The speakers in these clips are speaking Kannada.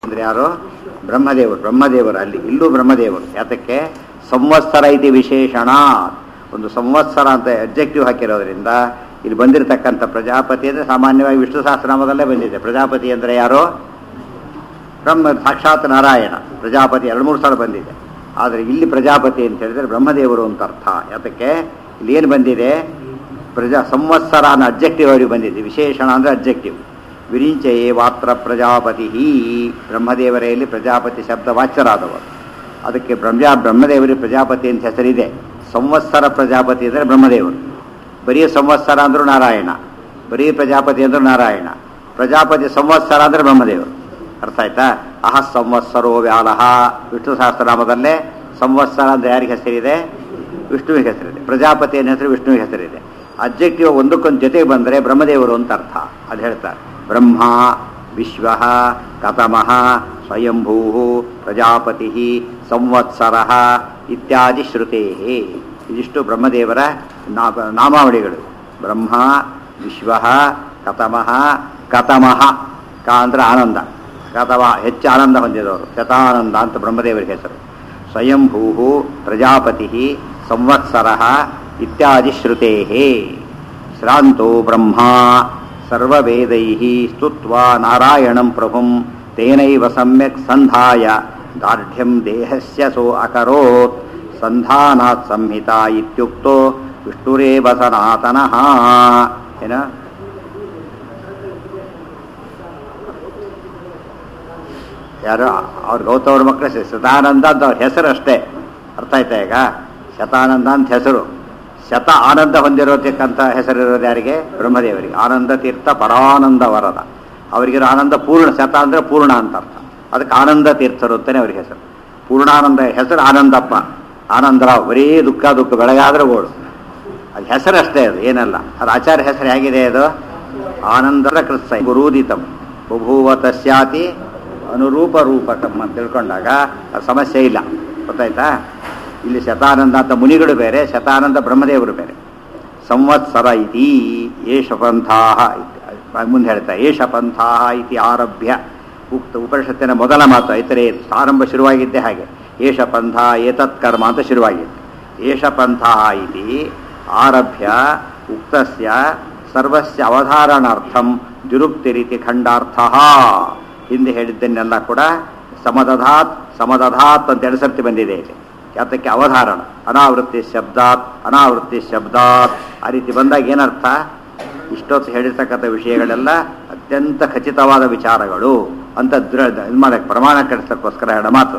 ಅಂದ್ರೆ ಯಾರು ಬ್ರಹ್ಮದೇವರು ಬ್ರಹ್ಮದೇವರು ಅಲ್ಲಿ ಇಲ್ಲೂ ಬ್ರಹ್ಮದೇವರು ಯಾತಕ್ಕೆ ಸಂವತ್ಸರ ಇತಿ ವಿಶೇಷಣ ಒಂದು ಸಂವತ್ಸರ ಅಂತ ಅಬ್ಜೆಕ್ಟಿವ್ ಹಾಕಿರೋದ್ರಿಂದ ಇಲ್ಲಿ ಬಂದಿರತಕ್ಕಂಥ ಪ್ರಜಾಪತಿ ಅಂದರೆ ಸಾಮಾನ್ಯವಾಗಿ ವಿಷ್ಣು ಸಹಸ್ರನಾಮದಲ್ಲೇ ಬಂದಿದೆ ಪ್ರಜಾಪತಿ ಅಂದರೆ ಯಾರು ಬ್ರಹ್ಮ ಸಾಕ್ಷಾತ್ ನಾರಾಯಣ ಪ್ರಜಾಪತಿ ಎರಡು ಮೂರು ಸಲ ಬಂದಿದೆ ಆದರೆ ಇಲ್ಲಿ ಪ್ರಜಾಪತಿ ಅಂತ ಹೇಳಿದ್ರೆ ಬ್ರಹ್ಮದೇವರು ಅಂತ ಅರ್ಥ ಯಾತಕ್ಕೆ ಇಲ್ಲಿ ಏನು ಬಂದಿದೆ ಪ್ರಜಾ ಸಂವತ್ಸರ ಅನ್ನೋ ಅಬ್ಜೆಕ್ಟಿವ್ ಅವರಿಗೆ ಬಂದಿದೆ ವಿಶೇಷಣ ಅಂದರೆ ಅಬ್ಜೆಕ್ಟಿವ್ ವಿರಿಂಚಯೇ ವಾತ್ರ ಪ್ರಜಾಪತಿ ಬ್ರಹ್ಮದೇವರೆಯಲ್ಲಿ ಪ್ರಜಾಪತಿ ಶಬ್ದ ವಾಚ್ಯರಾದವರು ಅದಕ್ಕೆ ಬ್ರಹ್ಮ ಬ್ರಹ್ಮದೇವರಿಗೆ ಪ್ರಜಾಪತಿ ಅಂತ ಹೆಸರಿದೆ ಸಂವತ್ಸರ ಪ್ರಜಾಪತಿ ಅಂದರೆ ಬ್ರಹ್ಮದೇವರು ಬರೀ ಸಂವತ್ಸರ ಅಂದರೂ ನಾರಾಯಣ ಬರೀ ಪ್ರಜಾಪತಿ ಅಂದರೂ ನಾರಾಯಣ ಪ್ರಜಾಪತಿ ಸಂವತ್ಸರ ಅಂದರೆ ಬ್ರಹ್ಮದೇವರು ಅರ್ಥ ಆಯ್ತಾ ಅಹ ಸಂವತ್ಸರೋ ವ್ಯಾಲಹ ವಿಷ್ಣು ಸಹಸ್ರನಾಮದಲ್ಲೇ ಸಂವತ್ಸರ ಅಂದರೆ ಯಾರಿಗೆ ಹೆಸರಿದೆ ವಿಷ್ಣುವಿಗೆ ಹೆಸರಿದೆ ಪ್ರಜಾಪತಿ ಅನ್ನೋ ಹೆಸರು ವಿಷ್ಣುವಿಗೆ ಹೆಸರಿದೆ ಅಬ್ಜೆಕ್ಟಿವ್ ಒಂದಕ್ಕೊಂದು ಜೊತೆಗೆ ಬಂದರೆ ಬ್ರಹ್ಮದೇವರು ಅಂತ ಅರ್ಥ ಅದು ಹೇಳ್ತಾರೆ ಬ್ರಹ್ಮ ವಿಶ್ವ ಕತಮಃ ಸ್ವಯಂಭೂ ಪ್ರಜಾಪತಿ ಸಂವತ್ಸರ ಇತ್ಯಾದಿ ಶ್ರುತೇ ಇದಿಷ್ಟು ಬ್ರಹ್ಮದೇವರ ನಾ- ನಾಮಾವಳಿಗಳು ಬ್ರಹ್ಮ ವಿಶ್ವ ಕತಮಃ ಕತಮಃ ಕ ಅಂದ್ರೆ ಆನಂದ ಕತಮ ಹೆಚ್ಚು ಆನಂದ ಹೊಂದಿದವರು ಶತಾನಂದ ಅಂತ ಬ್ರಹ್ಮದೇವರಿಗೆ ಹೆಸರು ಸ್ವಯಂಭೂ ಪ್ರಜಾಪತಿ ಸಂವತ್ಸರ ಇತ್ಯಾದಿ ಶ್ರುತೇ ಶ್ರಾಂತೋ ಬ್ರಹ್ಮ ಸರ್ವವೇದೈ ಸ್ತುತ್ವಾ ನಾರಾಯಣಂ ಪ್ರಭುಂ ತೇನೈವ ಸಮ್ಯಕ್ ಸಂಧಾಯ ದಾರ್ಢ್ಯಂ ದೇಹಸ್ಯ ಸೋ ಅಕರೋತ್ ಸಂಧಾನಾತ್ ಸಂಹಿತಾ ಇತ್ಯುಕ್ತೋ ವಿಷ್ಣುರೇವ ಸನಾತನಃ ಏನ ಯಾರು ಅವ್ರ ಗೌತಮರ ಮಕ್ಕಳು ಶತಾನಂದ ಅಂತ ಅವ್ರ ಹೆಸರು ಅಷ್ಟೇ ಅರ್ಥ ಆಯ್ತಾ ಈಗ ಶತಾನಂದ ಅಂತ ಹೆಸರು ಶತ ಆನಂದ ಹೊಂದಿರೋದಕ್ಕಂತ ಹೆಸರಿರೋದು ಯಾರಿಗೆ ಬ್ರಹ್ಮದೇವರಿಗೆ ಆನಂದ ತೀರ್ಥ ಪರಾನಂದ ವರದ ಅವರಿಗಿರೋ ಆನಂದ ಪೂರ್ಣ ಶತ ಅಂದರೆ ಪೂರ್ಣ ಅಂತ ಅರ್ಥ ಅದಕ್ಕೆ ಆನಂದ ತೀರ್ಥರು ಅಂತಾನೆ ಅವ್ರಿಗೆ ಹೆಸರು ಪೂರ್ಣಾನಂದ ಹೆಸರು ಆನಂದಪ್ಪ ಆನಂದರಾವ್ ಬರೀ ದುಃಖ ದುಃಖ ಬೆಳಗಾದ್ರೆ ಓಡು ಅದು ಹೆಸರು ಅಷ್ಟೇ ಅದು ಏನಲ್ಲ ಅದು ಆಚಾರ್ಯ ಹೆಸರು ಹೇಗಿದೆ ಅದು ಆನಂದರ ಕೃತ್ಸ ಗುರೂದಿತಂ ಬಭೂವ ತಸ್ಯಾತಿ ಅನುರೂಪ ರೂಪಕಂ ಅಂತ ತಿಳ್ಕೊಂಡಾಗ ಅದು ಸಮಸ್ಯೆ ಇಲ್ಲ ಗೊತ್ತಾಯ್ತಾ ಇಲ್ಲಿ ಶತಾನಂದ ಅಂತ ಮುನಿಗಳು ಬೇರೆ ಶತಾನಂದ ಬ್ರಹ್ಮದೇವರು ಬೇರೆ ಸಂವತ್ಸರ ಇತಿ ಏಷ ಪಂಥಾಹ ಮುಂದೆ ಹೇಳ್ತಾ ಏಷ ಪಂಥಾಹ ಇತಿ ಆರಭ್ಯ ಉಕ್ತ ಉಪನಿಷತ್ತಿನ ಮೊದಲ ಮಾತು ಐತರೇ ಆರಂಭ ಶುರುವಾಗಿದ್ದೆ ಹಾಗೆ ಏಷ ಪಂಥ ಏತತ್ ಕರ್ಮ ಅಂತ ಶುರುವಾಗಿತ್ತು ಏಷ ಪಂಥ ಇತಿ ಆರಭ್ಯ ಉಕ್ತಸ್ಯ ಸರ್ವಸ್ಯ ಅವಧಾರಣಾರ್ಥಂ ದುರುಕ್ತಿರಿತಿ ಖಂಡಾರ್ಥ ಹಿಂದೆ ಹೇಳಿದ್ದನ್ನೆಲ್ಲ ಕೂಡ ಸಮದಧಾತ್ ಸಮದಧಾತ್ ಅಂತ ಎರಡು ಸರ್ತಿ ಬಂದಿದೆ ಇಲ್ಲಿ ಯಾತಕ್ಕೆ ಅವಧಾರಣ ಅನಾವೃತ್ತಿ ಶಬ್ದಾತ್ ಅನಾವೃತ್ತಿ ಶಬ್ದಾತ್ ಆ ರೀತಿ ಬಂದಾಗ ಏನರ್ಥ ಇಷ್ಟೊತ್ತು ಹೇಳಿರ್ತಕ್ಕಂಥ ವಿಷಯಗಳೆಲ್ಲ ಅತ್ಯಂತ ಖಚಿತವಾದ ವಿಚಾರಗಳು ಅಂತ ದೃಢ ಇದು ಮಾಡಕ್ಕೆ ಪ್ರಮಾಣ ಕೆಡಿಸೋಕ್ಕೋಸ್ಕರ ಹೇಳ ಮಾತು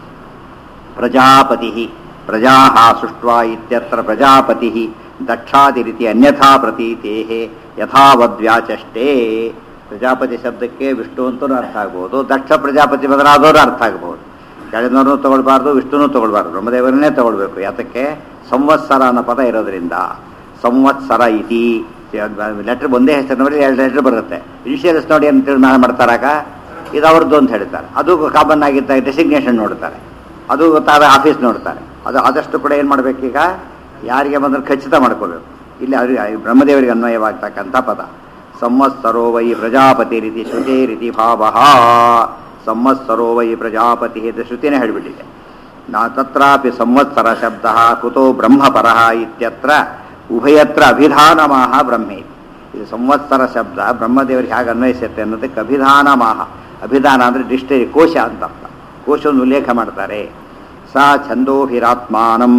ಪ್ರಜಾಪತಿ ಪ್ರಜಾ ಸೃಷ್ಟ್ವಾ ಇತ್ಯತ್ರ ಪ್ರಜಾಪತಿ ದಕ್ಷಾದಿ ರೀತಿ ಅನ್ಯಥಾ ಪ್ರತೀತೇ ಯಥಾವದ್ವ್ಯಾಚಷ್ಟೇ ಪ್ರಜಾಪತಿ ಶಬ್ದಕ್ಕೆ ವಿಷ್ಣು ಅಂತೂ ಅರ್ಥ ಆಗ್ಬೋದು ದಕ್ಷ ಪ್ರಜಾಪತಿ ಬದಲಾದವರು ಅರ್ಥ ಆಗ್ಬೋದು ಕೆಳಗಿನವ್ರನ್ನೂ ತಗೊಳ್ಬಾರ್ದು ವಿಷ್ಣುನೂ ತಗೊಳ್ಬಾರ್ದು ಬ್ರಹ್ಮದೇವರನ್ನೇ ತಗೊಳ್ಬೇಕು ಯಾತಕ್ಕೆ ಸಂವತ್ಸರ ಅನ್ನೋ ಪದ ಇರೋದ್ರಿಂದ ಸಂವತ್ಸರ ಇತಿ ಲೆಟ್ರ್ ಒಂದೇ ಹೆಸರಿನಲ್ಲಿ ಎರಡು ಲೆಟ್ರ್ ಬರುತ್ತೆ ಇನಿಷಿಯಲ್ಸ್ ನೋಡಿ ಅಂತ ತೀರ್ಮಾನ ಮಾಡ್ತಾರಾಗ ಇದು ಅವ್ರದ್ದು ಅಂತ ಹೇಳ್ತಾರೆ ಅದು ಕಾಮನ್ ಆಗಿದ್ದ ಡೆಸಿಗ್ನೇಷನ್ ನೋಡ್ತಾರೆ ಅದು ತಾವೇ ಆಫೀಸ್ ನೋಡ್ತಾರೆ ಅದು ಆದಷ್ಟು ಕೂಡ ಏನು ಮಾಡಬೇಕೀಗ ಯಾರಿಗೆ ಬಂದ್ರೆ ಖಚಿತ ಮಾಡ್ಕೋಬೇಕು ಇಲ್ಲಿ ಅವ್ರಿಗೆ ಬ್ರಹ್ಮದೇವರಿಗೆ ಅನ್ವಯವಾಗ್ತಕ್ಕಂಥ ಪದ ಸಂವತ್ಸರೋ ವೈ ಪ್ರಜಾಪತಿ ರೀತಿ ಶ್ರುತಿ ರೀತಿ ಭಾವ ಸಂವತ್ಸರೋ ವೈ ಪ್ರಜಾಪತಿ ಅಂತ ಶ್ರುತಿನೇ ಹೇಳಿಬಿಟ್ಟಿದೆ ನಾ ತತ್ರಾಪಿ ಸಂವತ್ಸರ ಶಬ್ದ ಕುತೋ ಬ್ರಹ್ಮಪರ ಇತ್ಯತ್ರ ಉಭಯತ್ರ ಅಭಿಧಾನಮಾಹ ಬ್ರಹ್ಮೇ ಇದು ಸಂವತ್ಸರ ಶಬ್ದ ಬ್ರಹ್ಮದೇವರಿಗೆ ಹೇಗೆ ಅನ್ವಯಿಸುತ್ತೆ ಅನ್ನೋದಕ್ಕೆ ಅಭಿಧಾನಮಾಹ ಅಭಿಧಾನ ಅಂದರೆ ಡಿಕ್ಷನರಿ ಕೋಶ ಅಂತ ಅರ್ಥ ಕೋಶವನ್ನು ಉಲ್ಲೇಖ ಮಾಡ್ತಾರೆ ಸಾ ಛಂದೋಭಿರಾತ್ಮಾನಂ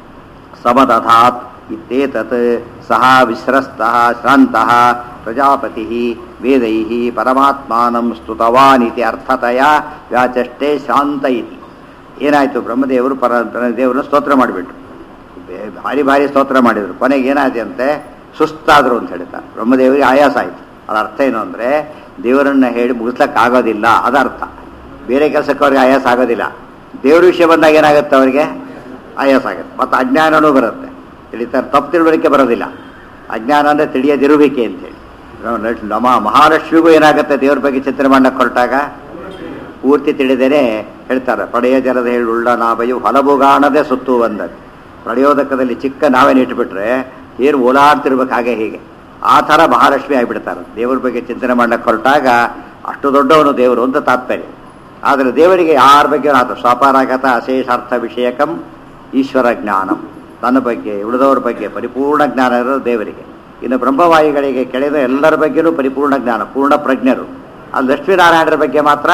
ಸಮದಧಾತ್ ಇತ್ಯೇತತ್ ಸಹ ವಿಶ್ರಸ್ತಃ ಶ್ರಾಂತಃ ಪ್ರಜಾಪತಿ ವೇದೈ ಪರಮಾತ್ಮಾನಂ ಸ್ತುತವಾನ್ ಇತಿ ಅರ್ಥತಯ ವ್ಯಾಚಷ್ಟೇ ಶಾಂತ ಇತಿ ಏನಾಯಿತು ಬ್ರಹ್ಮದೇವರು ಪರ ದೇವರನ್ನು ಸ್ತೋತ್ರ ಮಾಡಿಬಿಟ್ರು ಭಾರಿ ಭಾರಿ ಸ್ತೋತ್ರ ಮಾಡಿದರು ಕೊನೆಗೆ ಏನಾಯ್ತು ಅಂತೆ ಸುಸ್ತಾದರು ಅಂತ ಹೇಳ್ತಾರೆ ಬ್ರಹ್ಮದೇವರಿಗೆ ಆಯಾಸ ಆಯಿತು ಅದರ ಅರ್ಥ ಏನು ಅಂದರೆ ದೇವರನ್ನ ಹೇಳಿ ಮುಗಿಸ್ಲಕ್ಕೆ ಆಗೋದಿಲ್ಲ ಅದ ಅರ್ಥ ಬೇರೆ ಕೆಲಸಕ್ಕೆ ಅವ್ರಿಗೆ ಆಯಾಸ ಆಗೋದಿಲ್ಲ ದೇವ್ರ ವಿಷಯ ಬಂದಾಗ ಏನಾಗುತ್ತೆ ಅವರಿಗೆ ಆಯಾಸ ಆಗುತ್ತೆ ಮತ್ತು ಅಜ್ಞಾನನೂ ಬರುತ್ತೆ ತಿಳಿತಾರೆ ತಪ್ಪು ತಿಳುವಳಿಕೆ ಬರೋದಿಲ್ಲ ಅಜ್ಞಾನ ಅಂದರೆ ತಿಳಿಯದಿರುವಿಕೆ ಅಂತೇಳಿ ನಮ್ಮ ಮಹಾಲಕ್ಷ್ಮಿಗೂ ಏನಾಗುತ್ತೆ ದೇವ್ರ ಬಗ್ಗೆ ಚಿಂತನೆ ಮಾಡಕ್ಕೆ ಹೊರಟಾಗ ಪೂರ್ತಿ ತಿಳಿದೇನೆ ಹೇಳ್ತಾರೆ ಪಡೆಯ ಜಲದ ಹೇಳುಳ್ಳ ನಾವೆಯು ಹೊಲಬುಗಾಣದೆ ಸುತ್ತು ಬಂದದ್ದು ಪ್ರಯೋದಕದಲ್ಲಿ ಚಿಕ್ಕ ನಾವೇನು ಇಟ್ಬಿಟ್ರೆ ಏನು ಓಲಾಡ್ತಿರ್ಬೇಕು ಹಾಗೆ ಹೀಗೆ ಆ ಥರ ಮಹಾಲಕ್ಷ್ಮಿ ಆಗಿಬಿಡ್ತಾರೆ ದೇವ್ರ ಬಗ್ಗೆ ಚಿಂತನೆ ಮಾಡಕ್ಕೆ ಹೊರಟಾಗ ಅಷ್ಟು ದೊಡ್ಡವನು ದೇವರು ಅಂತ ತಾತ್ಪರ್ಯ ಆದರೆ ದೇವರಿಗೆ ಯಾರ ಬಗ್ಗೆ ಆತ ಸ್ವಪರಾಗತ ಅಶೇಷಾರ್ಥ ವಿಷಯಕಂ ಈಶ್ವರ ಜ್ಞಾನಂ ತನ್ನ ಬಗ್ಗೆ ಉಳಿದವ್ರ ಬಗ್ಗೆ ಪರಿಪೂರ್ಣ ಜ್ಞಾನ ಇರೋದು ದೇವರಿಗೆ ಇನ್ನು ಬ್ರಹ್ಮವಾಯುಗಳಿಗೆ ಕೆಳೆದ ಎಲ್ಲರ ಬಗ್ಗೆನೂ ಪರಿಪೂರ್ಣ ಜ್ಞಾನ ಪೂರ್ಣ ಪ್ರಜ್ಞರು ಅದು ಲಕ್ಷ್ಮೀನಾರಾಯಣರ ಬಗ್ಗೆ ಮಾತ್ರ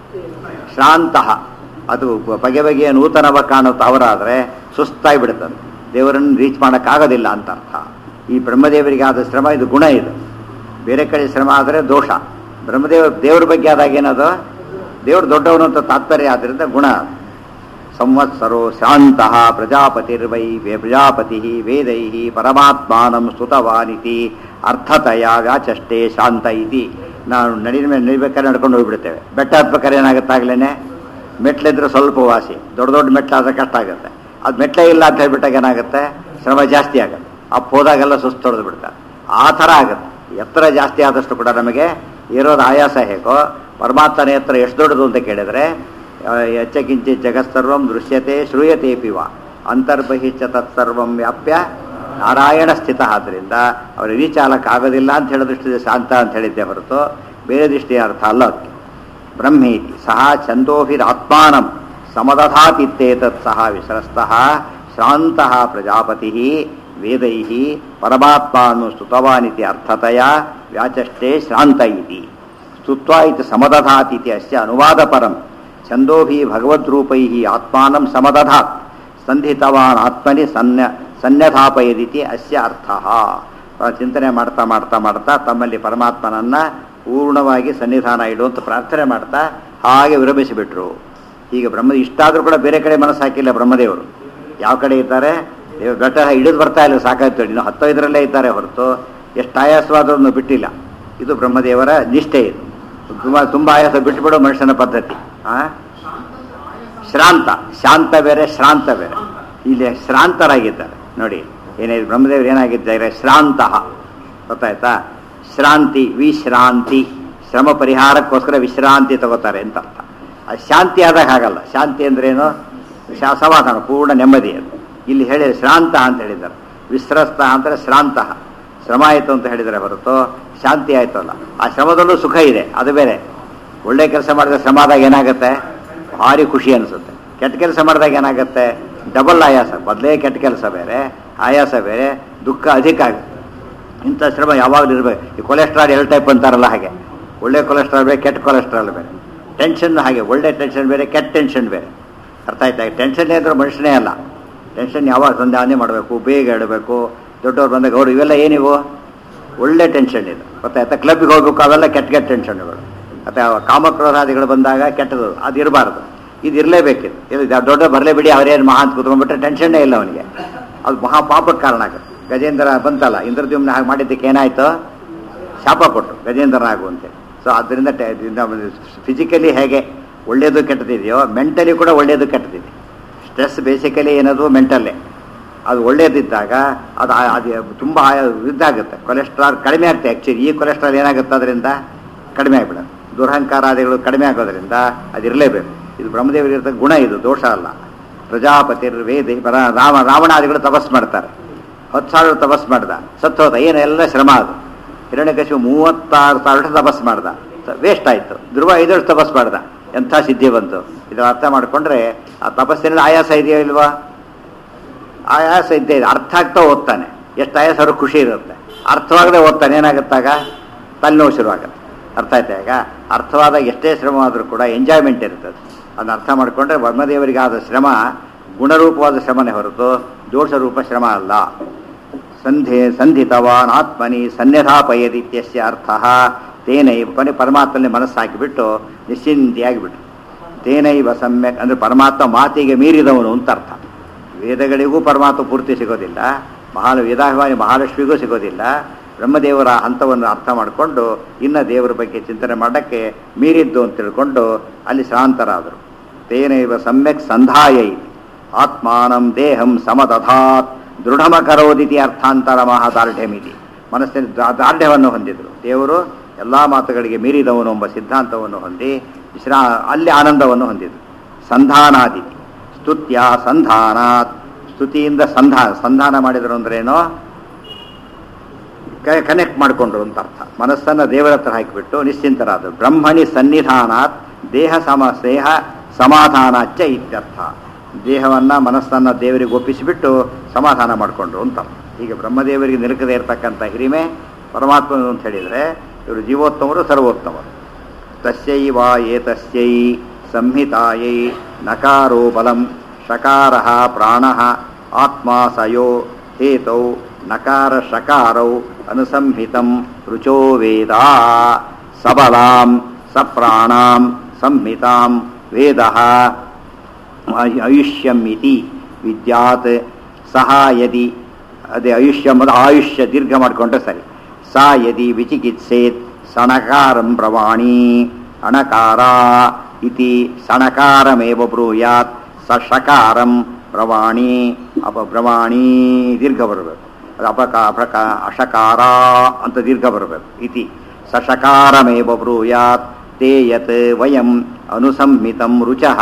ಶ್ರಾಂತಃ ಅದು ಬಗೆ ಬಗೆಯ ನೂತನವ ಕಾಣುತ್ತ ಅವರಾದರೆ ಸುಸ್ತಾಗಿ ಬಿಡುತ್ತದೆ ದೇವರನ್ನು ರೀಚ್ ಮಾಡೋಕ್ಕಾಗೋದಿಲ್ಲ ಅಂತ ಅರ್ಥ ಈ ಬ್ರಹ್ಮದೇವರಿಗೆ ಆದ ಶ್ರಮ ಇದು ಗುಣ ಇದು ಬೇರೆ ಕಡೆ ಶ್ರಮ ಆದರೆ ದೋಷ ಬ್ರಹ್ಮದೇವ ದೇವ್ರ ಬಗ್ಗೆ ಆದಾಗ ಏನದು ದೇವರು ದೊಡ್ಡವನು ಅಂತ ತಾತ್ಪರ್ಯ ಆದ್ದರಿಂದ ಗುಣ ಸಂವತ್ಸರೋ ಶಾಂತಃ ಪ್ರಜಾಪತಿರ್ವೈ ವೇ- ಪ್ರಜಾಪತಿ ವೇದೈ ಪರಮಾತ್ಮಾನಂ ಸ್ತುತವಾನಿತಿ ಅರ್ಥತಯ ವ್ಯಾಚಷ್ಟೇ ಶಾಂತ ಇತಿ ನಾವು ನಡಿದ ಮೇಲೆ ನಡಿಬೇಕಾದ್ರೆ ನಡ್ಕೊಂಡು ಹೋಗ್ಬಿಡ್ತೇವೆ ಬೆಟ್ಟ ಹತ್ಬೇಕಾದ್ರೆ ಏನಾಗುತ್ತಾಗ್ಲೇ ಮೆಟ್ಲಿದ್ರೆ ಸ್ವಲ್ಪ ವಾಸಿ ದೊಡ್ಡ ದೊಡ್ಡ ಮೆಟ್ಲಾದ್ರೆ ಕಷ್ಟ ಆಗುತ್ತೆ ಅದು ಮೆಟ್ಲೇ ಇಲ್ಲ ಅಂತ ಹೇಳ್ಬಿಟ್ಟಾಗ ಏನಾಗುತ್ತೆ ಶ್ರಮ ಜಾಸ್ತಿ ಆಗುತ್ತೆ ಅಪ್ ಹೋದಾಗೆಲ್ಲ ಸುಸ್ತು ಹೊಡೆದು ಬಿಡ್ತಾರೆ ಆ ಥರ ಆಗುತ್ತೆ ಎತ್ತರ ಜಾಸ್ತಿ ಆದಷ್ಟು ಕೂಡ ನಮಗೆ ಇರೋದು ಆಯಾಸ ಹೇಗೋ ಪರಮಾತ್ಮನ ಎತ್ತರ ಎಷ್ಟು ದೊಡ್ಡದು ಅಂತ ಕೇಳಿದ್ರೆ ಯಚ್ಚಕಿಂಚಿ ಜಗತ್ಸರ್ವಂ ದೃಶ್ಯತೆ ಶ್ರೂಯತೆ ಪಿವ ಅಂತರ್ಬಹಿಶ್ಚ ತತ್ಸರ್ವಂ ವ್ಯಾಪ್ಯ ನಾರಾಯಣ ಸ್ಥಿತ ಆದ್ದರಿಂದ ಅವರು ರೀಚಾಲಕ್ಕೆ ಆಗೋದಿಲ್ಲ ಅಂತ ಹೇಳೋ ದೃಷ್ಟಿಯಿಂದ ಶಾಂತ ಅಂತ ಹೇಳಿದ್ದೆ ಹೊರತು ಬೇರೆ ದೃಷ್ಟಿಯ ಅರ್ಥ ಅಲ್ಲ ಅದಕ್ಕೆ ಬ್ರಹ್ಮೇತಿ ಸಹ ಛಂದೋಭಿರಾತ್ಮಾನಂ ಸಮದಧಾತಿತ್ತೇತತ್ ಸಹ ವಿಶ್ರಸ್ತಃ ಶ್ರಾಂತಃ ಪ್ರಜಾಪತಿ ವೇದೈ ಪರಮಾತ್ಮಾನು ಸ್ತುತವಾನಿತಿ ಅರ್ಥತಯ ವ್ಯಾಚಷ್ಟೇ ಶ್ರಾಂತ ಇತಿ ಸ್ತುತ್ವಾ ಇತಿ ಸಮದಧಾತಿತಿ ಅಸ್ಯ ಅನುವಾದಪರಂ ಛಂದೋಭಿ ಭಗವದ್ರೂಪೈ ಆತ್ಮಾನಂ ಸಮದಧಾತ್ ಸಂಧಿತವಾನ್ ಆತ್ಮನಿ ಸನ್ಯ ಸನ್ಯಧಾಪಯದಿತಿ ಅಸ್ಯ ಅರ್ಥ ಚಿಂತನೆ ಮಾಡ್ತಾ ಮಾಡ್ತಾ ಮಾಡ್ತಾ ತಮ್ಮಲ್ಲಿ ಪರಮಾತ್ಮನನ್ನ ಪೂರ್ಣವಾಗಿ ಸನ್ನಿಧಾನ ಇಡುವಂತ ಪ್ರಾರ್ಥನೆ ಮಾಡ್ತಾ ಹಾಗೆ ವಿರಮಿಸಿಬಿಟ್ರು ಈಗ ಬ್ರಹ್ಮ ಇಷ್ಟಾದರೂ ಕೂಡ ಬೇರೆ ಕಡೆ ಮನಸ್ಸು ಹಾಕಿಲ್ಲ ಬ್ರಹ್ಮದೇವರು ಯಾವ ಕಡೆ ಇದ್ದಾರೆ ದೇವ್ರು ಬೆಟ್ಟ ಇಳಿದು ಬರ್ತಾ ಇಲ್ಲ ಸಾಕಾಯ್ತು ಇನ್ನು ಹತ್ತೈದರಲ್ಲೇ ಇದ್ದಾರೆ ಹೊರತು ಎಷ್ಟು ಆಯಾಸವಾದವನ್ನು ಬಿಟ್ಟಿಲ್ಲ ಇದು ಬ್ರಹ್ಮದೇವರ ನಿಷ್ಠೆ ಇದು ತುಂಬ ತುಂಬ ಆಯಾಸ ಬಿಟ್ಟುಬಿಡೋ ಮನುಷ್ಯನ ಪದ್ಧತಿ ಆ ಶ್ರಾಂತ ಶಾಂತ ಬೇರೆ ಶ್ರಾಂತ ಬೇರೆ ಇಲ್ಲಿ ಶ್ರಾಂತರಾಗಿದ್ದಾರೆ ನೋಡಿ ಏನಿದೆ ಬ್ರಹ್ಮದೇವರು ಏನಾಗಿದ್ದಾರೆ ಶ್ರಾಂತಃ ಗೊತ್ತಾಯ್ತಾ ಶ್ರಾಂತಿ ವಿಶ್ರಾಂತಿ ಶ್ರಮ ಪರಿಹಾರಕ್ಕೋಸ್ಕರ ವಿಶ್ರಾಂತಿ ತಗೋತಾರೆ ಅಂತ ಅರ್ಥ ಅದು ಶಾಂತಿ ಆದಾಗ ಹಾಗಲ್ಲ ಶಾಂತಿ ಅಂದ್ರೇನು ಶಾ ಸಮಾಧಾನ ಪೂರ್ಣ ನೆಮ್ಮದಿ ಅದು ಇಲ್ಲಿ ಹೇಳಿ ಶ್ರಾಂತ ಅಂತ ಹೇಳಿದ್ದಾರೆ ವಿಶ್ರಸ್ತ ಅಂದರೆ ಶ್ರಾಂತ ಶ್ರಮ ಆಯಿತು ಅಂತ ಹೇಳಿದರೆ ಹೊರತು ಶಾಂತಿ ಆಯಿತು ಅಲ್ಲ ಆ ಶ್ರಮದಲ್ಲೂ ಸುಖ ಇದೆ ಅದು ಬೇರೆ ಒಳ್ಳೆ ಕೆಲಸ ಮಾಡಿದ್ರೆ ಶ್ರಮ ಆದಾಗ ಏನಾಗುತ್ತೆ ಭಾರಿ ಖುಷಿ ಅನಿಸುತ್ತೆ ಕೆಟ್ಟ ಕೆಲಸ ಮಾಡಿದಾಗ ಏನಾಗುತ್ತೆ ಡಬಲ್ ಆಯಾಸ ಮೊದಲೇ ಕೆಟ್ಟ ಕೆಲಸ ಬೇರೆ ಆಯಾಸ ಬೇರೆ ದುಃಖ ಅಧಿಕ ಆಗುತ್ತೆ ಇಂಥ ಶ್ರಮ ಯಾವಾಗಲೂ ಇರಬೇಕು ಈ ಕೊಲೆಸ್ಟ್ರಾಲ್ ಎರಡು ಟೈಪ್ ಅಂತಾರಲ್ಲ ಹಾಗೆ ಒಳ್ಳೆ ಕೊಲೆಸ್ಟ್ರಾಲ್ ಬೇರೆ ಕೆಟ್ಟ ಕೊಲೆಸ್ಟ್ರಾಲ್ ಬೇರೆ ಟೆನ್ಷನ್ ಹಾಗೆ ಒಳ್ಳೆ ಟೆನ್ಷನ್ ಬೇರೆ ಕೆಟ್ಟ ಟೆನ್ಷನ್ ಬೇರೆ ಅರ್ಥ ಆಯ್ತಾ ಟೆನ್ಷನ್ ಅಂದ್ರೆ ಮನುಷ್ಯನೇ ಅಲ್ಲ ಟೆನ್ಷನ್ ಯಾವಾಗ ಸಂಧಾನೆ ಮಾಡಬೇಕು ಬೇಗ ಇಡಬೇಕು ದೊಡ್ಡವ್ರು ಬಂದಾಗ ಅವರು ಇವೆಲ್ಲ ಏನಿವು ಒಳ್ಳೆ ಟೆನ್ಷನ್ ಇದು ಗೊತ್ತಾಯ್ತಾ ಕ್ಲಬ್ಗೆ ಹೋಗ್ಬೇಕು ಅವೆಲ್ಲ ಕೆಟ್ಟ ಕೆಟ್ಟ ಟೆನ್ಷನ್ಗಳು ಅಥವಾ ಕಾಮಕ್ರೋಧಾದಿಗಳು ಬಂದಾಗ ಕೆಟ್ಟದು ಅದು ಇರಬಾರ್ದು ಇದು ಇರಲೇಬೇಕಿದು ಇದು ದೊಡ್ಡ ಬರಲೇ ಬಿಡಿ ಅವರೇನು ಮಹಾ ಅಂತ ಕೂತ್ಕೊಂಡ್ಬಿಟ್ರೆ ಟೆನ್ಷನ್ನೇ ಇಲ್ಲ ಅವನಿಗೆ ಅದು ಮಹಾ ಪಾಪಕ್ಕೆ ಕಾರಣ ಆಗುತ್ತೆ ಗಜೇಂದ್ರ ಬಂತಲ್ಲ ಇಂದ್ರದ್ಯುಮ್ನ ಹಾಗೆ ಮಾಡಿದ್ದಕ್ಕೆ ಏನಾಯ್ತು ಶಾಪ ಕೊಟ್ಟು ಗಜೇಂದ್ರ ಆಗು ಅಂತೇಳಿ ಸೊ ಅದರಿಂದ ಫಿಸಿಕಲಿ ಹೇಗೆ ಒಳ್ಳೆಯದು ಕೆಟ್ಟದಿದೆಯೋ ಮೆಂಟಲಿ ಕೂಡ ಒಳ್ಳೆಯದು ಕೆಟ್ಟದಿದೆ ಸ್ಟ್ರೆಸ್ ಬೇಸಿಕಲಿ ಏನದು ಮೆಂಟಲ್ಲೇ ಅದು ಒಳ್ಳೇದಿದ್ದಾಗ ಅದು ಆ- ಅದು ತುಂಬ ಇದಾಗುತ್ತೆ ಕೊಲೆಸ್ಟ್ರಾಲ್ ಕಡಿಮೆ ಆಗುತ್ತೆ ಆ್ಯಕ್ಚುಲಿ ಈ ಕೊಲೆಸ್ಟ್ರಾಲ್ ಏನಾಗುತ್ತೆ ಅದರಿಂದ ಕಡಿಮೆ ಆಗಿಬಿಡುತ್ತೆ ದುರಹಂಕಾರಾದಿಗಳು ಕಡಿಮೆ ಆಗೋದ್ರಿಂದ ಅದಿರಲೇಬೇಕು ಇದು ಬ್ರಹ್ಮದೇವರಿಗಿರ್ತಕ್ಕ ಗುಣ ಇದು ದೋಷ ಅಲ್ಲ ಪ್ರಜಾಪತಿರ್ ವೇದಿ ಪರ ರಾಮ ರಾವಣಾದಿಗಳು ತಪಸ್ ಮಾಡ್ತಾರೆ ಹತ್ತು ಸಾವಿರ ತಪಸ್ ಮಾಡ್ದ ಸತ್ತೋದ ಏನು ಎಲ್ಲ ಶ್ರಮ ಅದು ಹಿರಣ್ಯಕಶಿಪು ಮೂವತ್ತಾರು ಸಾವಿರ ತಪಸ್ ಮಾಡ್ದ ವೇಸ್ಟ್ ಆಯಿತು ಧ್ರುವ ಐದು ವರ್ಷ ತಪಸ್ ಮಾಡ್ದ ಎಂಥ ಸಿದ್ಧಿ ಬಂತು ಇದು ಅರ್ಥ ಮಾಡಿಕೊಂಡ್ರೆ ಆ ತಪಸ್ಸಿನಲ್ಲಿ ಆಯಾಸ ಇದೆಯೋ ಇಲ್ವಾ ಆಯಾಸ ಇದ್ದೇ ಇದೆ ಅರ್ಥ ಆಗ್ತಾ ಓದ್ತಾನೆ ಎಷ್ಟು ಆಯಾಸ ಅವ್ರಿಗೆ ಖುಷಿ ಇರುತ್ತೆ ಅರ್ಥವಾಗದೆ ಓದ್ತಾನೆ ಏನಾಗುತ್ತಾಗ ತಲೆನೋವು ಶುರುವಾಗುತ್ತೆ ಅರ್ಥ ಆಯ್ತಾ ಈಗ ಅರ್ಥವಾದಾಗ ಎಷ್ಟೇ ಶ್ರಮ ಆದರೂ ಕೂಡ ಎಂಜಾಯ್ಮೆಂಟ್ ಇರ್ತದೆ ಅದನ್ನ ಅರ್ಥ ಮಾಡಿಕೊಂಡ್ರೆ ಬ್ರಹ್ಮದೇವರಿಗಾದ ಶ್ರಮ ಗುಣರೂಪವಾದ ಶ್ರಮನೇ ಹೊರತು ದೋಷರೂಪ ಶ್ರಮ ಅಲ್ಲ ಸಂಧೆ ಸಂಧಿತವಾನ್ ಆತ್ಮನಿ ಸನ್ಯಧಾಪಯದಿತ್ಯಸ್ಯ ಅರ್ಥ ತೇನೈವ ಕೊನೆ ಪರಮಾತ್ಮನಲ್ಲಿ ಮನಸ್ಸು ಹಾಕಿಬಿಟ್ಟು ನಿಶ್ಚಿಂತೆಯಾಗಿಬಿಟ್ಟು ತೇನೈವ ಸಮ್ಯಕ್ ಅಂದರೆ ಪರಮಾತ್ಮ ಮಾತಿಗೆ ಮೀರಿದವನು ಅಂತ ಅರ್ಥ ವೇದಗಳಿಗೂ ಪರಮಾತ್ಮ ಪೂರ್ತಿ ಸಿಗೋದಿಲ್ಲ ಮಹಾ ವೇದಾಭಿಮಾನಿ ಮಹಾಲಕ್ಷ್ಮಿಗೂ ಸಿಗೋದಿಲ್ಲ ಬ್ರಹ್ಮದೇವರ ಹಂತವನ್ನು ಅರ್ಥ ಮಾಡಿಕೊಂಡು ಇನ್ನು ದೇವರ ಬಗ್ಗೆ ಚಿಂತನೆ ಮಾಡೋಕ್ಕೆ ಮೀರಿದ್ದು ಅಂತ ತಿಳ್ಕೊಂಡು ಅಲ್ಲಿ ಶಾಂತರಾದರು ತೇನೈವ ಸಮ್ಯಕ್ ಸಂಧಾಯೈ ಆತ್ಮಾನಂ ದೇಹಂ ಸಮದಧಾತ್ ದೃಢಮಕರೋದಿತಿ ಅರ್ಥಾಂತರ ಮಹಾದಾರ್ಢ್ಯಮಿತಿ ಮನಸ್ಸಿನ ದಾ- ದಾರ್ಢ್ಯವನ್ನು ಹೊಂದಿದ್ರು ದೇವರು ಎಲ್ಲ ಮಾತುಗಳಿಗೆ ಮೀರಿದವನು ಎಂಬ ಸಿದ್ಧಾಂತವನ್ನು ಹೊಂದಿ ವಿಶ್ರಾ ಅಲ್ಲಿ ಆನಂದವನ್ನು ಹೊಂದಿದ್ರು ಸಂಧಾನಾದಿ ಸ್ತುತ್ಯ ಸಂಧಾನಾತ್ ಸ್ತುತಿಯಿಂದ ಸಂಧಾನ ಸಂಧಾನ ಮಾಡಿದ್ರು ಅಂದ್ರೇನೋ ಕನೆಕ್ಟ್ ಮಾಡಿಕೊಂಡ್ರು ಅಂತ ಅರ್ಥ ಮನಸ್ಸನ್ನು ದೇವರ ಹತ್ರ ಹಾಕಿಬಿಟ್ಟು ನಿಶ್ಚಿಂತರಾದರು ಬ್ರಹ್ಮಣಿ ಸನ್ನಿಧಾನಾತ್ ದೇಹ ಸಮ ದೇಹ ಸಮಾಧಾನಾಚ್ಚ ಇತ್ಯರ್ಥ ದೇಹವನ್ನು ಮನಸ್ಸನ್ನು ದೇವರಿಗೆ ಒಪ್ಪಿಸಿಬಿಟ್ಟು ಸಮಾಧಾನ ಮಾಡಿಕೊಂಡ್ರು ಅಂತ ಹೀಗೆ ಬ್ರಹ್ಮದೇವರಿಗೆ ನಿಲುಕದೇ ಇರತಕ್ಕಂಥ ಹಿರಿಮೆ ಪರಮಾತ್ಮನು ಅಂತ ಹೇಳಿದರೆ ಇವರು ಜೀವೋತ್ತಮರು ಸರ್ವೋತ್ತಮರು ತಸ್ಯೈವ ಏತಸ್ಯೈ ಸಂಹಿತಾಯೈ ನಕಾರೋ ಬಲಂ ಶಕಾರ ಪ್ರಾಣ ಆತ್ಮ ಸಯೋ ಹೇತೌ ನಕಾರ ಶಕಾರೌ ಅನುಸಂಹಿತಂ ರುಚೋ ವೇದ ಸಬಲಾಂ ಸಪ್ರಾಣಾಂ ಸಂಹಿತಾಂ ವೇದ ಆಯುಷ್ಯಂ ಇತಿ ವಿದ್ಯಾತ್ ಸಹ ಯದಿ ಅದೇ ಆಯುಷ್ಯಂ ಅದು ಆಯುಷ್ಯ ದೀರ್ಘ ಮಾಡಿಕೊಂಡ್ರೆ ಸರಿ ಸಾ ಯದಿ ವಿಚಿಕಿತ್ಸೇತ್ ಸಣಕಾರಂ ಪ್ರವಾಣಿ ಅಣಕಾರ ಇತಿ ಸಣಕಾರಮೇವ ಬ್ರೂಯಾತ್ ಸ ಶಕಾರಂ ಪ್ರವಾಣಿ ಅಪಬ್ರವಾಣಿ ದೀರ್ಘ ಬರಬೇಕು ಅದು ಅಪಕ ಅಪಕ ಅಶಕಾರ ಅಂತ ದೀರ್ಘ ಬರಬೇಕು ಇತಿ ಸಶಕಾರಮೇವ ಬ್ರೂಯಾತ್ ತೇ ಯತ್ ವಯಂ ಅನುಸಂಹಿತಂ ರುಚಃ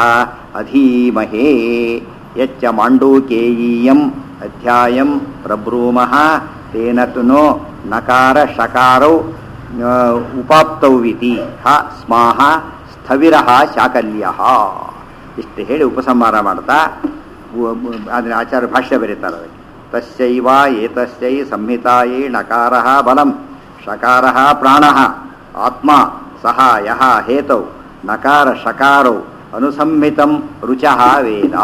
ಅಧೀಮಹೇ ಯಚ್ಚ ಮಾಂಡೂಕೇಯೀಯಂ ಅಧ್ಯಾಯಂ ಪ್ರಬ್ರೂಮಃ ತೇನ ತು ನೋ ನಕಾರ ಶಕಾರೌ ಆ, ಉಪಾಪ್ತೌವಿತಿ ಹ ಸ್ಮಾಹ ಸ್ಥವಿರಃ ಶಾಕಲ್ಯಃ ಇಷ್ಟು ಹೇಳಿ ಉಪಸಂಹಾರ ಮಾಡ್ತಾ ಉ- ಉ- ಅದನ್ನ ಆಚಾರ್ಯ ಭಾಷ್ಯ ಬರೀತಾರೆ ಅದಕ್ಕೆ ತಸ್ಯೈವ ಏತಸ್ಯೈ ಸಂಹಿತಾಯೈ ನಕಾರ ಬಲಂ ಶಕಾರ ಪ್ರಾಣ ಆತ್ಮ ಸಹ ಯಹ ಹೇತೌ ನಕಾರ ಶಕಾರೌ ಅನುಸಂಹಿತಂ ರುಚಃ ವೇದ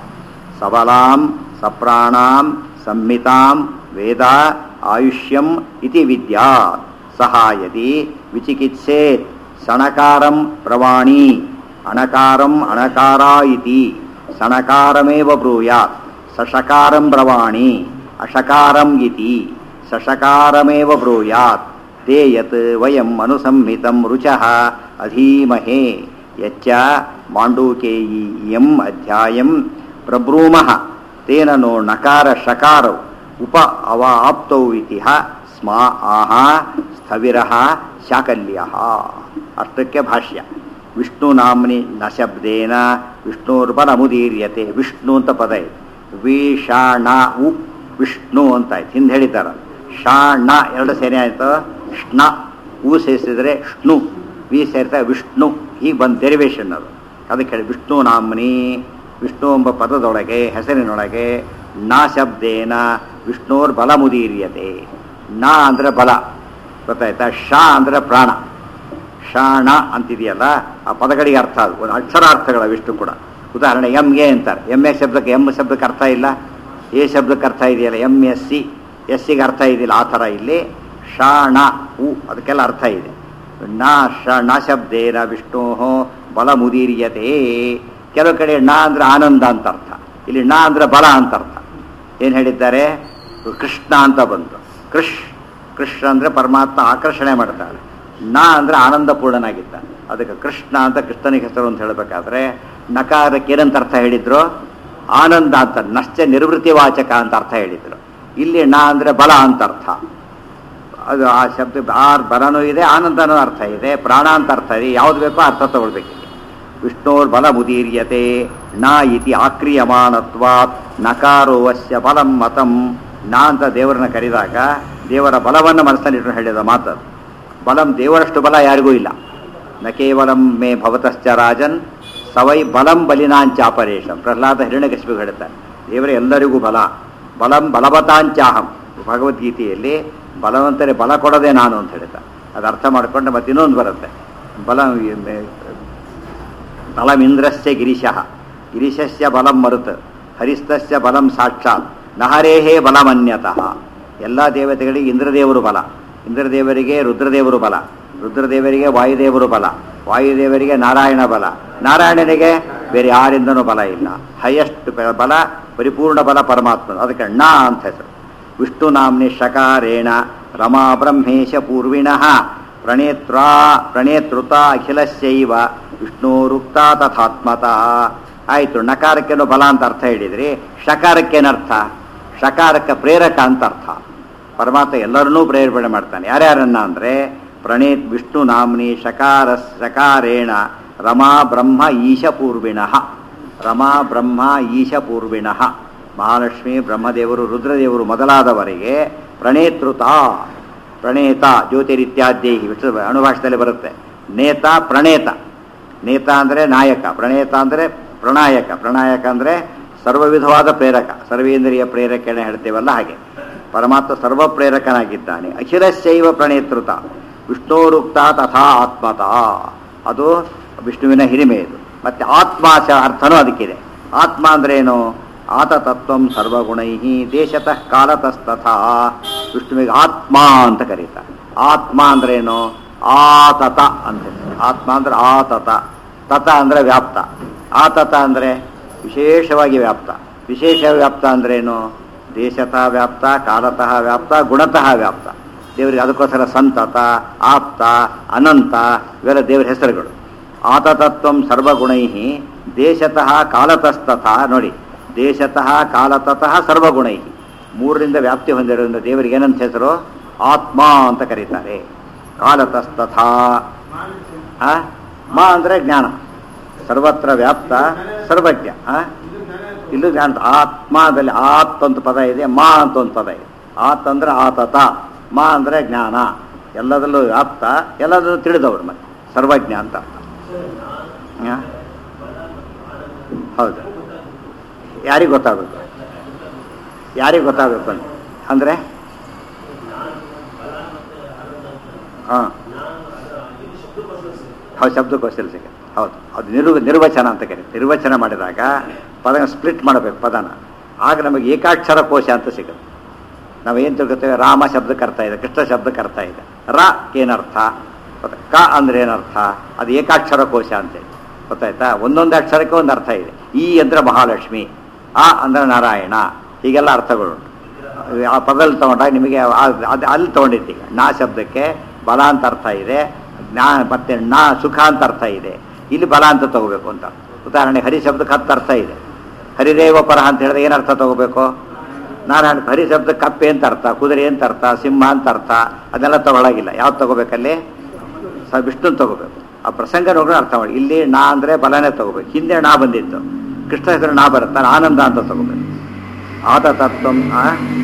ಸಬಲಾಂ ಸಪ್ರಾಣಾಂ ಸಂಹಿತಾಂ ವೇದ ಆಯುಷ್ಯಂ ಇತಿ ವಿದ್ಯಾತ್ ಸಹ ಯದಿ ವಿಚಿಕಿತ್ಸೇತ್ ಸಣಕಾರಂ ಪ್ರವಾಣಿ ಅಣಕಾರಂ ಅಣಕಾರ ಇತಿ ಸಣಕಾರಮೇವ ಬ್ರೂಯಾತ್ ಸಷಕಾರಂ ಬ್ರವಾಣಿ ಅಷಕಾರಂ ಇತಿ ಸಷಕಾರಮೇವ ಬ್ರೂಯಾತ್ ತೇ ಯತ್ ವಯಂ ಅನುಸಂಹಿತಂ ರುಚಃ ಅಧೀಮಹೇ ಯಚ್ಚ ಮಾಂಡೂಕೇಯೀಯಂ ಅಧ್ಯಾಯಂ ಪ್ರಬ್ರೂಮಃ ತೇನ ನೋ ನಕಾರ ಶಕಾರೌ ಉಪ ಅವ ಆಪ್ತೌ ಇತಿ ಹ ಸ್ಮಾ ಆಹ ಸ್ಥವಿರಃ ಶಾಕಲ್ಯಃ ಅಷ್ಟಕ್ಕೆ ಭಾಷ್ಯ ವಿಷ್ಣು ನಾಮ್ನಿ ನ ಶಬ್ದೇನ ವಿಷ್ಣುರ್ಬಲಮುದೀರ್ಯತೆ ವಿಷ್ಣು ಅಂತ ಪದ ಇದೆ ವಿ ಶಾ ಣ ಉ ವಿಷ್ಣು ಅಂತ ಆಯ್ತು ಹಿಂದೆ ಹೇಳಿದ್ದಾರ ಶಾ ಣ ಎರಡು ಸೇರಿ ಆಯ್ತು ಷ್ಣ ಉ ಸೇರಿಸಿದ್ರೆ ಷ್ಣು ವಿ ಸೇರ್ತಾ ವಿಷ್ಣು ಹೀಗೆ ಬಂದು ಡೆರಿವೇಶನ್ ಅದು ಅದಕ್ಕೆ ಹೇಳಿ ವಿಷ್ಣು ನಾಮ್ನಿ ವಿಷ್ಣು ಎಂಬ ಪದದೊಳಗೆ ಹೆಸರಿನೊಳಗೆ ನ ಶಬ್ದೇನ ವಿಷ್ಣುರ್ ಬಲಮುದೀರ್ಯತೆ ನ ಅಂದ್ರೆ ಬಲ ಗೊತ್ತಾಯ್ತಾ ಶ ಅಂದ್ರೆ ಪ್ರಾಣ ಶಾಣ ಅಂತಿದೆಯಲ್ಲ ಆ ಪದಗಳಿಗೆ ಅರ್ಥ ಅದು ಒಂದು ಅಕ್ಷರಾರ್ಥಗಳ ವಿಷ್ಣು ಕೂಡ ಉದಾಹರಣೆ ಎಂ ಎ ಅಂತಾರೆ ಎಂ ಎ ಶಬ್ದಕ್ಕೆ ಎಂ ಶಬ್ದಕ್ಕೆ ಅರ್ಥ ಇಲ್ಲ ಎ ಶಬ್ದಕ್ಕೆ ಅರ್ಥ ಇದೆಯಲ್ಲ ಎಂ ಎಸ್ ಸಿ ಎಸ್ ಸಿಗೆ ಅರ್ಥ ಇದೆಯಲ್ಲ ಆ ಥರ ಇಲ್ಲಿ ಶಾಣ ಉ ಅದಕ್ಕೆಲ್ಲ ಅರ್ಥ ಇದೆ ನ ಶ ನ ಶಬ್ದೇನ ವಿಷ್ಣು ಬಲಮುದೀರ್ಯತೆ ಕೆಲವು ಕಡೆ ನ ಅಂದ್ರೆ ಆನಂದ ಅಂತ ಅರ್ಥ ಇಲ್ಲಿ ನ ಅಂದ್ರೆ ಬಲ ಅಂತ ಅರ್ಥ ಏನು ಹೇಳಿದ್ದಾರೆ ಕೃಷ್ಣ ಅಂತ ಬಂತು ಕೃಷ್ ಕೃಷ್ಣ ಅಂದ್ರೆ ಪರಮಾತ್ಮ ಆಕರ್ಷಣೆ ಮಾಡ್ತಾನೆ ನ ಅಂದ್ರೆ ಆನಂದಪೂರ್ಣನಾಗಿದ್ದ ಅದಕ್ಕೆ ಕೃಷ್ಣ ಅಂತ ಕೃಷ್ಣನಿಗೆ ಹೆಸರು ಅಂತ ಹೇಳಬೇಕಾದ್ರೆ ನಕಾರಕ್ಕೆ ಏನಂತ ಅರ್ಥ ಹೇಳಿದ್ರು ಆನಂದ ಅಂತ ನಶ್ಚ ನಿರ್ವೃತ್ತಿ ವಾಚಕ ಅಂತ ಅರ್ಥ ಹೇಳಿದ್ರು ಇಲ್ಲಿ ನ ಅಂದ್ರೆ ಬಲ ಅಂತ ಅರ್ಥ ಅದು ಆ ಶಬ್ದ ಆ ಬಲನೂ ಇದೆ ಆನಂದನೂ ಅರ್ಥ ಇದೆ ಪ್ರಾಣ ಅಂತ ಅರ್ಥ ಇದೆ ಯಾವ್ದು ಬೇಕೋ ಅರ್ಥ ತಗೊಳ್ಬೇಕು ಇಲ್ಲಿ ವಿಷ್ಣೋರ್ ಬಲ ಮುದೀರ್ಯತೆ ನ ಇತಿ ಆಕ್ರಿಯಮಾಣತ್ವಾತ್ ನಕಾರೋವಸ್ಯ ಬಲಂ ಮತಂ ನಾ ಅಂತ ದೇವರನ್ನ ಕರೆದಾಗ ದೇವರ ಬಲವನ್ನು ಮನಸ್ಸಲ್ಲಿಟ್ಟು ಹೇಳಿದ ಮಾತದು ಬಲಂ ದೇವರಷ್ಟು ಬಲ ಯಾರಿಗೂ ಇಲ್ಲ ನ ಕೇವಲಂ ಮೇ ಭವತಶ್ಚ ರಾಜನ್ ಸವೈ ಬಲಂ ಬಲಿನಾಂಚಾಪರೇಶಂ ಪ್ರಹ್ಲಾದ ಹಿರಣ್ಯಕಶಿಪು ಹೇಳ್ತಾನೆ ದೇವರ ಎಲ್ಲರಿಗೂ ಬಲ ಬಲಂ ಬಲವತಾಂಚಾಹಂ ಭಗವದ್ಗೀತೆಯಲ್ಲಿ ಬಲವಂತರೇ ಬಲ ಕೊಡದೆ ನಾನು ಅಂತ ಹೇಳ್ತಾ ಅದು ಅರ್ಥ ಮಾಡಿಕೊಂಡು ಮತ್ತೆ ಇನ್ನೊಂದು ಬರುತ್ತೆ ಬಲ ಬಲಮಿಂದ್ರಸ್ಯ ಗಿರಿಶಃ ಗಿರಿಶಸ್ಯ ಬಲಂ ಮರುತ್ ಹರಿಸ್ತಸ್ಯ ಬಲಂ ಸಾಕ್ಷಾತ್ ನಹರೇಹೇ ಬಲಮನ್ಯತಃ ಎಲ್ಲ ದೇವತೆಗಳಿಗೆ ಇಂದ್ರದೇವರು ಬಲ ಇಂದ್ರದೇವರಿಗೆ ರುದ್ರದೇವರು ಬಲ ರುದ್ರದೇವರಿಗೆ ವಾಯುದೇವರು ಬಲ ವಾಯುದೇವರಿಗೆ ನಾರಾಯಣ ಬಲ ನಾರಾಯಣನಿಗೆ ಬೇರೆ ಯಾರಿಂದನೂ ಬಲ ಇಲ್ಲ ಹೈಯೆಸ್ಟ್ ಬಲ ಪರಿಪೂರ್ಣ ಬಲ ಪರಮಾತ್ಮ ಅದಕ್ಕೆ ಣ ಅಂತ ಹೆಸರು ವಿಷ್ಣು ನಾಮ್ನಿ ಶಕಾರೇಣ ರಮಾ ಬ್ರಹ್ಮೇಶ ಪೂರ್ವಿಣಃ ಪ್ರಣೇತ್ರಾ ಪ್ರಣೇತೃತ ಅಖಿಲಸ್ಯೈವ ವಿಷ್ಣುರುಕ್ತ ತಥಾತ್ಮತಃ ಆಯಿತು ನಕಾರಕ್ಕೇನು ಬಲ ಅಂತ ಅರ್ಥ ಹೇಳಿದ್ರಿ ಶಕಾರಕ್ಕೇನರ್ಥ ಶಕಾರಕ್ಕೆ ಪ್ರೇರಕ ಅಂತ ಅರ್ಥ ಪರಮಾತ್ಮ ಎಲ್ಲರನ್ನೂ ಪ್ರೇರೇಪಣೆ ಮಾಡ್ತಾನೆ ಯಾರ್ಯಾರನ್ನ ಅಂದರೆ ಪ್ರಣೇತ್ ವಿಷ್ಣು ನಾಮ್ನಿ ಶಕಾರ ಶಕಾರೇಣ ರಮಾ ಬ್ರಹ್ಮ ಈಶಪೂರ್ವಿಣಃ ರಮಾ ಬ್ರಹ್ಮ ಈಶಪೂರ್ವಿಣಃ ಮಹಾಲಕ್ಷ್ಮಿ ಬ್ರಹ್ಮದೇವರು ರುದ್ರದೇವರು ಮೊದಲಾದವರಿಗೆ ಪ್ರಣೇತೃತ ಪ್ರಣೇತ ಜ್ಯೋತಿರಿತ್ಯಾದ್ಯೈ ವಿಷ್ಣು ಅಣುಭಾಷದಲ್ಲಿ ಬರುತ್ತೆ ನೇತ ಪ್ರಣೇತ ನೇತ ಅಂದರೆ ನಾಯಕ ಪ್ರಣೇತ ಅಂದರೆ ಪ್ರಣಾಯಕ ಪ್ರಣಾಯಕ ಅಂದರೆ ಸರ್ವ ವಿಧವಾದ ಪ್ರೇರಕ ಸರ್ವೇಂದ್ರಿಯ ಪ್ರೇರಕನ ಹೇಳ್ತೇವಲ್ಲ ಹಾಗೆ ಪರಮಾತ್ಮ ಸರ್ವ ಪ್ರೇರಕನಾಗಿದ್ದಾನೆ ಅಖಿಲಶೈವ ಪ್ರಣೇತೃತ ವಿಷ್ಣೋರುಕ್ತ ತಥಾ ಆತ್ಮತ ಅದು ವಿಷ್ಣುವಿನ ಹಿರಿಮೆ ಇದು ಮತ್ತೆ ಆತ್ಮಾಚ ಅರ್ಥನೂ ಅದಕ್ಕಿದೆ ಆತ್ಮ ಅಂದ್ರೆ ಏನು ಆತ ತತ್ವಂ ಸರ್ವಗುಣೈ ದೇಶತಃ ಕಾಲತಸ್ತಥಾ ವಿಷ್ಣುವಿಗೆ ಆತ್ಮ ಅಂತ ಕರೀತಾರೆ ಆತ್ಮ ಅಂದ್ರೆ ಏನು ಆತತ ಅಂತ ಆತ್ಮ ಅಂದ್ರೆ ಆತತ ತತ ಅಂದ್ರೆ ವ್ಯಾಪ್ತ ಆತತ ಅಂದ್ರೆ ವಿಶೇಷವಾಗಿ ವ್ಯಾಪ್ತ ವಿಶೇಷ ವ್ಯಾಪ್ತ ಅಂದ್ರೇನು ದೇಶತಃ ವ್ಯಾಪ್ತ ಕಾಲತಃ ವ್ಯಾಪ್ತ ಗುಣತಃ ವ್ಯಾಪ್ತ ದೇವರಿಗೆ ಅದಕ್ಕೋಸ್ಕರ ಸಂತತ ಆಪ್ತ ಅನಂತ ಇವೆಲ್ಲ ದೇವರ ಹೆಸರುಗಳು ಆತತತ್ವಂ ಸರ್ವಗುಣೈ ದೇಶತಃ ಕಾಲತಸ್ತಥ ನೋಡಿ ದೇಶತಃ ಕಾಲತಃ ಸರ್ವಗುಣೈ ಮೂರರಿಂದ ವ್ಯಾಪ್ತಿ ಹೊಂದಿರೋದ್ರಿಂದ ದೇವರಿಗೆ ಏನಂತ ಹೆಸರು ಆತ್ಮ ಅಂತ ಕರೀತಾರೆ ಕಾಲತಸ್ತಥ ಆ? ಮಾ ಅಂದರೆ ಜ್ಞಾನ ಸರ್ವತ್ರ ವ್ಯಾಪ್ತ ಸರ್ವಜ್ಞ ಆ? ಇಲ್ಲೂ ಜ್ಞಾನ ಆತ್ಮದಲ್ಲಿ ಆತ್ ಅಂತ ಪದ ಇದೆ ಮಾ ಅಂತ ಒಂದು ಪದ ಇದೆ ಆತ್ ಅಂದ್ರೆ ಆತತ ಮಾ ಅಂದರೆ ಜ್ಞಾನ ಎಲ್ಲದರಲ್ಲೂ ವ್ಯಾಪ್ತ ಎಲ್ಲದರಲ್ಲೂ ತಿಳಿದವರು ಮತ್ತೆ ಸರ್ವಜ್ಞ ಅಂತ ಅರ್ಥ. ಆ? ಹೌದು ಯಾರಿಗೆ ಗೊತ್ತಾಗಬೇಕು ಯಾರಿಗೆ ಗೊತ್ತಾಗಬೇಕು ಅಂತ ಅಂದರೆ ಹಾಂ ಹೌದು ಶಬ್ದಕೋಶದಲ್ಲಿ ಸಿಗುತ್ತೆ ಹೌದು ಅದು ನಿರು ನಿರ್ವಚನ ಅಂತ ಕರೀತಾರೆ ನಿರ್ವಚನ ಮಾಡಿದಾಗ ಪದ ಸ್ಪ್ಲಿಟ್ ಮಾಡಬೇಕು ಪದನ ಆಗ ನಮಗೆ ಏಕಾಕ್ಷರ ಕೋಶ ಅಂತ ಸಿಗುತ್ತೆ ನಾವು ಏನು ತಿಳ್ಕೊತೇವೆ ರಾಮ ಶಬ್ದಕ್ಕೆ ಅರ್ಥ ಇದೆ ಕೃಷ್ಣ ಶಬ್ದಕ್ಕೆ ಅರ್ಥ ಇದೆ ರ ಏನರ್ಥ ಗೊತ್ತಾ? ಕ ಅಂದ್ರೆ ಏನರ್ಥ ಅದು ಏಕಾಕ್ಷರ ಕೋಶ ಅಂತೇಳಿ ಗೊತ್ತಾಯ್ತಾ ಒಂದೊಂದು ಅಕ್ಷರಕ್ಕೆ ಒಂದು ಅರ್ಥ ಇದೆ ಈ ಅಂದ್ರೆ ಮಹಾಲಕ್ಷ್ಮಿ ಆ ಅಂದ್ರೆ ನಾರಾಯಣ ಹೀಗೆಲ್ಲ ಅರ್ಥಗಳುಂಟು ಆ ಪದದಲ್ಲಿ ತಗೊಂಡಾಗ ನಿಮಗೆ ಆ- ಅದು ಅಲ್ಲಿ ತಗೊಂಡಿದ್ದೀಗ ನಾ ಶಬ್ದಕ್ಕೆ ಬಲ ಅಂತ ಅರ್ಥ ಇದೆ ಜ್ಞಾ ಮತ್ತೆ ನಾ ಸುಖ ಅಂತ ಅರ್ಥ ಇದೆ ಇಲ್ಲಿ ಬಲ ಅಂತ ತಗೋಬೇಕು ಅಂತ ಉದಾಹರಣೆ ಹರಿ ಶಬ್ದಕ್ಕೆ ಹತ್ತು ಅರ್ಥ ಇದೆ ಹರಿದೇವ ಪರಹ ಅಂತ ಹೇಳಿದ್ರೆ ಏನು ಅರ್ಥ ತಗೋಬೇಕು ನಾರಾಯಣ ಹರಿ ಶಬ್ದ ಕಪ್ಪೆ ಅಂತ ಅರ್ಥ ಕುದುರೆ ಅಂತ ಅರ್ಥ ಸಿಂಹ ಅಂತ ಅರ್ಥ ಅದೆಲ್ಲ ತಗೊಳಗಿಲ್ಲ ಯಾವ್ದು ತಗೋಬೇಕಲ್ಲಿ ಸ ವಿಷ್ಣು ತಗೋಬೇಕು ಆ ಪ್ರಸಂಗ ನೋಡ್ರೆ ಅರ್ಥ ಮಾಡಿ ಇಲ್ಲಿ ನಾ ಅಂದ್ರೆ ಬಲನೇ ತಗೋಬೇಕು ಹಿಂದೆ ನಾ ಬಂದಿತ್ತು ಕೃಷ್ಣ ಹೆಸರು ನಾ ಬರುತ್ತೆ ಆನಂದ ಅಂತ ತಗೋಬೇಕು ಆತ ತತ್ವ ಆ?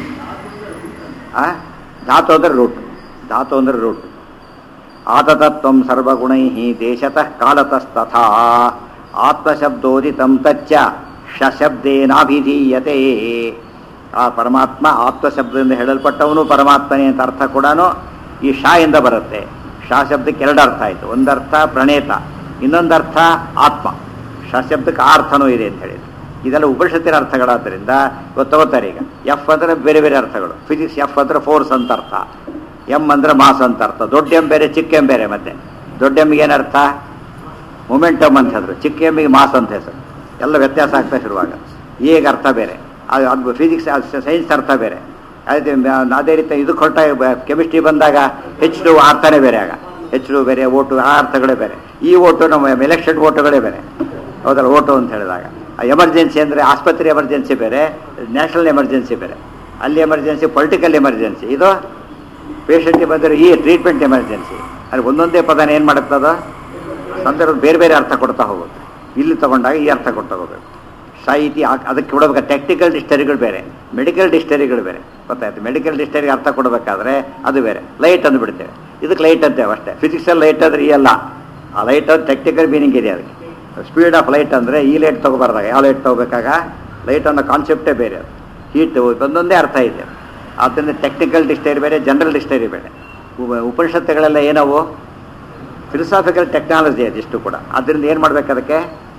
ಆ? ಧಾತು ಅಂದ್ರೆ ರೂಟ್ ಧಾತು ಅಂದ್ರೆ ರೂಟ್ ಆತತತ್ವಂ ಸರ್ವಗುಣೈ ದೇಶತಃ ಕಾಲತಸ್ತಥಾ ಆತ್ಮಶಬ್ದೋದಿತಂ ತಚ್ಚ ಶಬ್ದೇನಾಭಿಧೀಯತೆ ಆ ಪರಮಾತ್ಮ ಆತ್ಮಶಬ್ದದಿಂದ ಹೇಳಲ್ಪಟ್ಟವನು ಪರಮಾತ್ಮನೇ ಅಂತ ಅರ್ಥ ಕೂಡ ಈ ಶಾ ಇಂದ ಬರುತ್ತೆ ಶಾ ಶಬ್ದಕ್ಕೆ ಎರಡು ಅರ್ಥ ಆಯಿತು ಒಂದರ್ಥ ಪ್ರಣೇತ ಇನ್ನೊಂದರ್ಥ ಆತ್ಮ ಶ ಶಬ್ದಕ್ಕೆ ಆ ಅರ್ಥನೂ ಇದೆ ಅಂತ ಹೇಳಿದ್ರು ಇದೆಲ್ಲ ಉಪನಿಷತ್ತಿನ ಅರ್ಥಗಳಾದ್ದರಿಂದ ಇವತ್ತು ತಗೋತಾರೆ ಈಗ ಎಫ್ ಅಂದ್ರೆ ಬೇರೆ ಬೇರೆ ಅರ್ಥಗಳು ಫಿಸಿಕ್ಸ್ ಎಫ್ ಅಂದ್ರೆ ಫೋರ್ಸ್ ಅಂತ ಅರ್ಥ ಎಮ್ ಅಂದ್ರೆ ಮಾಸ್ ಅಂತ ಅರ್ಥ ದೊಡ್ಡ ಎಂ ಬೇರೆ ಚಿಕ್ಕ ಎಂ ಬೇರೆ ಮತ್ತೆ ದೊಡ್ಡ ಎಮ್ಮಿಗೆ ಏನರ್ಥ ಮೊಮೆಂಟಮ್ ಅಂತ ಹೇಳಿದ್ರು ಚಿಕ್ಕ ಎಮ್ಮಿಗೆ ಮಾಸ್ ಅಂತ ಹೆಸರು ಎಲ್ಲ ವ್ಯತ್ಯಾಸ ಆಗ್ತಾ ಶುರುವಾಗ ಈಗ ಅರ್ಥ ಬೇರೆ ಅದು ಅದು ಫಿಸಿಕ್ಸ್ ಸೈನ್ಸ್ ಅರ್ಥ ಬೇರೆ ಅದೇ ಅದೇ ರೀತಿ ಇದು ಕೊಟ್ಟ ಕೆಮಿಸ್ಟ್ರಿ ಬಂದಾಗ ಹೆಚ್ ಟು ಅರ್ಥನೇ ಬೇರೆ ಆಗ ಹೆಚ್ ಟು ಬೇರೆ ಓಟು ಆ ಅರ್ಥಗಳೇ ಬೇರೆ ಈ ಓಟು ನಮ್ಮ ಎಲೆಕ್ಷನ್ ಓಟುಗಳೇ ಬೇರೆ ಹೌದಲ್ಲ ಓಟು ಅಂತ ಹೇಳಿದಾಗ ಎಮರ್ಜೆನ್ಸಿ ಅಂದರೆ ಆಸ್ಪತ್ರೆ ಎಮರ್ಜೆನ್ಸಿ ಬೇರೆ ನ್ಯಾಷನಲ್ ಎಮರ್ಜೆನ್ಸಿ ಬೇರೆ ಅಲ್ಲಿ ಎಮರ್ಜೆನ್ಸಿ ಪೊಲಿಟಿಕಲ್ ಎಮರ್ಜೆನ್ಸಿ ಇದು ಪೇಷಂಟ್ಗೆ ಬಂದರೆ ಈ ಟ್ರೀಟ್ಮೆಂಟ್ ಎಮರ್ಜೆನ್ಸಿ ಅಲ್ಲಿ ಒಂದೊಂದೇ ಪದನ ಏನು ಮಾಡುತ್ತದ ಸಂದರ್ಭ ಬೇರೆ ಬೇರೆ ಅರ್ಥ ಕೊಡ್ತಾ ಹೋಗುತ್ತೆ ಇಲ್ಲಿ ತಗೊಂಡಾಗ ಈ ಅರ್ಥ ಕೊಡ್ತಾ ಹೋಗ್ಬೇಕು ಸಾಹಿತಿ ಆ- ಅದಕ್ಕೆ ಕೊಡಬೇಕು ಟೆಕ್ನಿಕಲ್ ಡಿಕ್ಷನರಿಗಳು ಬೇರೆ ಮೆಡಿಕಲ್ ಡಿಕ್ಷನರಿಗಳು ಬೇರೆ ಗೊತ್ತಾಯ್ತು ಮೆಡಿಕಲ್ ಡಿಕ್ಷನರಿಗೆ ಅರ್ಥ ಕೊಡಬೇಕಾದ್ರೆ ಅದು ಬೇರೆ ಲೈಟ್ ಅಂದು ಬಿಡ್ತೇವೆ ಇದಕ್ಕೆ ಲೈಟ್ ಅಂತೇವೆ ಅಷ್ಟೇ ಫಿಸಿಕ್ಸಲ್ಲಿ ಲೈಟ್ ಅಂದ್ರೆ ಈ ಅಲ್ಲ ಆ ಲೈಟ್ ಅದು ಟೆಕ್ನಿಕಲ್ ಮೀನಿಂಗ್ ಇದೆ ಅದಕ್ಕೆ ಸ್ಪೀಡ್ ಆಫ್ ಲೈಟ್ ಅಂದರೆ ಈ ಲೈಟ್ ತಗೋಬಾರ್ದಾಗ ಯಾವ ಲೈಟ್ ತಗೋಬೇಕಾಗ ಲೈಟ್ ಅನ್ನೋ ಕಾನ್ಸೆಪ್ಟೇ ಬೇರೆ ಅದು ಹೀಟ್ ಒಂದೊಂದೇ ಅರ್ಥ ಇದೆ ಆದ್ದರಿಂದ ಟೆಕ್ನಿಕಲ್ ಡಿಕ್ಷನರಿ ಬೇರೆ ಜನರಲ್ ಡಿಕ್ಷನರಿ ಬೇರೆ ಉಪ- ಉಪನಿಷತ್ತುಗಳೆಲ್ಲ ಏನವು ಫಿಲಸಾಫಿಕಲ್ ಟೆಕ್ನಾಲಜಿ ಅದಿಷ್ಟು ಕೂಡ ಅದರಿಂದ ಏನು ಮಾಡ್ಬೇಕು ಅದಕ್ಕೆ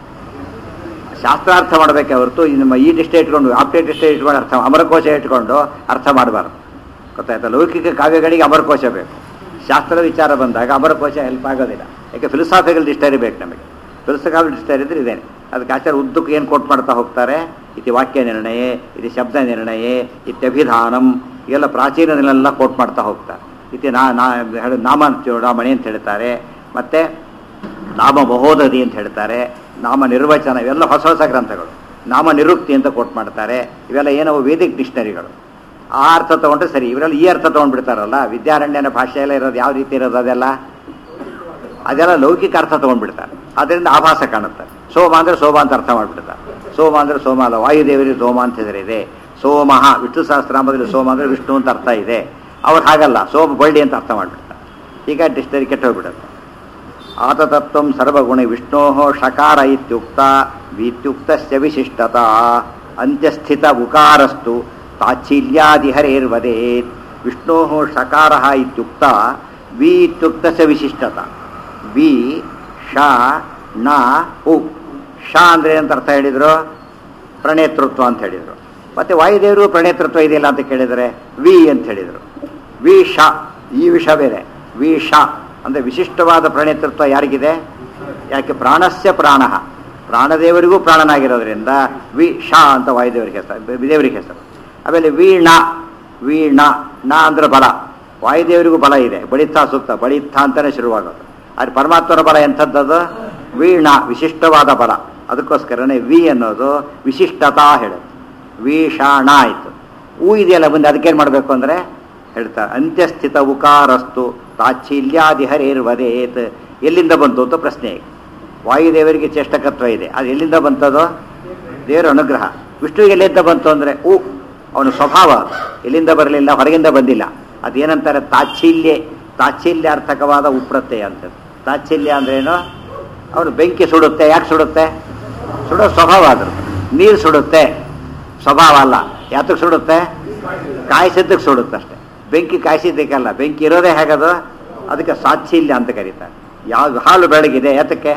ಶಾಸ್ತ್ರಾರ್ಥ ಮಾಡಬೇಕೆ ಹೊರತು ಈ ನಮ್ಮ ಈ ಡಿಸ್ಟೇ ಇಟ್ಕೊಂಡು ಆಪ್ಟೇಟ್ ಡಿಸ್ಟೇ ಇಟ್ಕೊಂಡು ಅರ್ಥ ಅಮರಕೋಶ ಇಟ್ಕೊಂಡು ಅರ್ಥ ಮಾಡಬಾರ್ದು ಗೊತ್ತಾಯ್ತಾ ಲೌಕಿಕ ಕಾವ್ಯಗಳಿಗೆ ಅಮರಕೋಶ ಬೇಕು ಶಾಸ್ತ್ರದ ವಿಚಾರ ಬಂದಾಗ ಅಮರಕೋಶ ಹೆಲ್ಪ್ ಆಗೋದಿಲ್ಲ ಯಾಕೆ ಫಿಲಸಾಫಿಕಲ್ ಡಿಸ್ಟರಿ ಬೇಕು ನಮಗೆ ಫಿಲಸಾಫಿಕಲ್ ಡಿಸ್ಟರಿ ಇದ್ರೆ ಇದೇನೆ ಅದಕ್ಕೆ ಆಚಾರ್ಯ ಉದ್ದಕ್ಕೆ ಏನು ಕೋಟ್ ಮಾಡ್ತಾ ಹೋಗ್ತಾರೆ ಇತಿ ವಾಕ್ಯ ನಿರ್ಣಯ ಇದು ಶಬ್ದ ನಿರ್ಣಯ ಇತ್ಯಭಿಧಾನಂ ಇವೆಲ್ಲ ಪ್ರಾಚೀನದನ್ನೆಲ್ಲ ಕೋಟ್ ಮಾಡ್ತಾ ಹೋಗ್ತಾರೆ ಇತಿ ನಾ ನಾ ಹೇಳ ನಾಮ ಚೂಡಾಮಣಿ ಅಂತ ಹೇಳ್ತಾರೆ ಮತ್ತೆ ನಾಮ ಮಹೋದಧಿ ಅಂತ ಹೇಳ್ತಾರೆ ನಾಮ ನಿರ್ವಚನ ಇವೆಲ್ಲ ಹೊಸ ಹೊಸ ಗ್ರಂಥಗಳು ನಾಮ ನಿರುಕ್ತಿ ಅಂತ ಕೋಟ್ ಮಾಡ್ತಾರೆ ಇವೆಲ್ಲ ಏನವು ವೇದಿಕ್ ಡಿಕ್ಷನರಿಗಳು ಆ ಅರ್ಥ ತಗೊಂಡ್ರೆ ಸರಿ ಇವರೆಲ್ಲ ಈ ಅರ್ಥ ತಗೊಂಡ್ಬಿಡ್ತಾರಲ್ಲ ವಿದ್ಯಾರಣ್ಯನ ಭಾಷೆ ಎಲ್ಲ ಇರೋದು ಯಾವ ರೀತಿ ಇರೋದು ಅದೆಲ್ಲ ಅದೆಲ್ಲ ಲೌಕಿಕ ಅರ್ಥ ತಗೊಂಡ್ಬಿಡ್ತಾರೆ ಅದರಿಂದ ಆಭಾಸ ಕಾಣುತ್ತೆ ಸೋಮ ಅಂದ್ರೆ ಸೋಮ ಅಂತ ಅರ್ಥ ಮಾಡ್ಬಿಡ್ತಾರೆ ಸೋಮ ಅಂದ್ರೆ ಸೋಮ ಅಲ್ಲ ವಾಯುದೇವರಿಗೆ ಸೋಮ ಅಂತ ಹೆಸರಿದೆ ಸೋಮಃ ವಿಷ್ಣು ಸಹಸ್ರಾಮದಲ್ಲಿ ಸೋಮ ಅಂದ್ರೆ ವಿಷ್ಣು ಅಂತ ಅರ್ಥ ಇದೆ ಅವ್ರು ಹಾಗಲ್ಲ ಸೋಮ ಬಳ್ಳಿ ಅಂತ ಅರ್ಥ ಮಾಡ್ಬಿಡ್ತಾರೆ ಈಗ ಡಿಕ್ಷನರಿ ಕೆಟ್ಟೋಗ್ಬಿಡುತ್ತೆ ಆತತತ್ವಂ ಸರ್ವಗುಣ ವಿಷ್ಣೋ ಶಕಾರ ಇತ್ಯುಕ್ತ ವಿತ್ಯುಕ್ತಸ್ಯ ವಿಶಿಷ್ಟತಾ ಅಂತ್ಯಸ್ಥಿತ ಉಕಾರಸ್ತು ತಾಚ್ಛಿಲ್ಯಾದಿಹರೇರ್ವದೇತ್ ವಿಷ್ಣೋ ಶಕಾರ ಇತ್ಯುಕ್ತ ವಿ ಇತ್ಯುಕ್ತಸ್ಯ ವಿಶಿಷ್ಟತ ವಿ ಶ ನ ಉ ಶ ಅಂದ್ರೆ ಏನಂತ ಅರ್ಥ ಹೇಳಿದ್ರು ಪ್ರಣೇತೃತ್ವ ಅಂತ ಹೇಳಿದರು ಮತ್ತೆ ವಾಯುದೇವರು ಪ್ರಣೇತೃತ್ವ ಇದೆಯಲ್ಲ ಅಂತ ಕೇಳಿದರೆ ವಿ ಅಂತ ಹೇಳಿದರು ವಿ ಶ ಈ ವಿಷ ಬೇರೆ ವಿ ಶ ಅಂದರೆ ವಿಶಿಷ್ಟವಾದ ಪ್ರಣೇತೃತ್ವ ಯಾರಿಗಿದೆ ಯಾಕೆ ಪ್ರಾಣಸ್ಯ ಪ್ರಾಣ ಪ್ರಾಣದೇವರಿಗೂ ಪ್ರಾಣನಾಗಿರೋದ್ರಿಂದ ವಿ ಶ ಅಂತ ವಾಯುದೇವರಿಗೆ ಹೆಸರು ದೇವರಿಗೆ ಹೆಸರು ಆಮೇಲೆ ವೀಣ ವೀಣ ನ ಅಂದ್ರೆ ಬಲ ವಾಯುದೇವರಿಗೂ ಬಲ ಇದೆ ಬಳಿತ ಸೂಕ್ತ ಬಳಿತ ಅಂತಲೇ ಶುರುವಾಗೋದು ಆದರೆ ಪರಮಾತ್ಮನ ಬಲ ಎಂಥದ್ದದು ವೀಣ ವಿಶಿಷ್ಟವಾದ ಬಲ ಅದಕ್ಕೋಸ್ಕರನೇ ವಿ ಅನ್ನೋದು ವಿಶಿಷ್ಟತಾ ಹೇಳುತ್ತೆ ವೀಷಾಣ ಆಯಿತು ಹೂ ಇದೆಯಲ್ಲ ಮುಂದೆ ಅದಕ್ಕೇನು ಮಾಡಬೇಕು ಅಂದರೆ ಹೇಳ್ತಾರೆ ಅಂತ್ಯಸ್ಥಿತ ಉಕಾರಸ್ತು ತಾಚ್ಛಿಲ್ಯಾದಿ ಹರೇರ್ವದೇತ್ ಎಲ್ಲಿಂದ ಬಂತು ಅಂತ ಪ್ರಶ್ನೆ ಈಗ ವಾಯುದೇವರಿಗೆ ಚೇಷ್ಟಕತ್ವ ಇದೆ ಅದು ಎಲ್ಲಿಂದ ಬಂತದು ದೇವರ ಅನುಗ್ರಹ ವಿಷ್ಣುವಿಗೆ ಎಲ್ಲಿಂದ ಬಂತು ಅಂದರೆ ಉ ಅವನ ಸ್ವಭಾವ ಅದು. ಎಲ್ಲಿಂದ ಬರಲಿಲ್ಲ ಹೊರಗಿಂದ ಬಂದಿಲ್ಲ ಅದೇನಂತಾರೆ ತಾಚ್ಛಿಲ್ಯ ತಾಚ್ಛಿಲ್ಯಾರ್ಥಕವಾದ ಉಪ್ರತ್ಯಯ ಅಂತ ತಾಚ್ಛಿಲ್ಯ ಅಂದ್ರೇನು ಅವನು ಬೆಂಕಿ ಸುಡುತ್ತೆ ಯಾಕೆ ಸುಡುತ್ತೆ ಸುಡೋ ಸ್ವಭಾವ ಅದ್ರ ನೀರು ಸುಡುತ್ತೆ ಸ್ವಭಾವ ಅಲ್ಲ ಯಾತಕ್ಕೆ ಸುಡುತ್ತೆ ಕಾಯಿಸಿದ್ದಕ್ಕೆ ಸುಡುತ್ತೆ ಅಷ್ಟೇ ಬೆಂಕಿ ಕಾಯಿಸಿದ್ದಕ್ಕಲ್ಲ ಬೆಂಕಿ ಇರೋದೇ ಹೇಗದು ಅದಕ್ಕೆ ಸಾಚ್ಛಿಲ್ಯ ಅಂತ ಕರೀತಾರೆ ಯಾವ ಹಾಲು ಬೆಳಗಿದೆ ಯಾತಕ್ಕೆ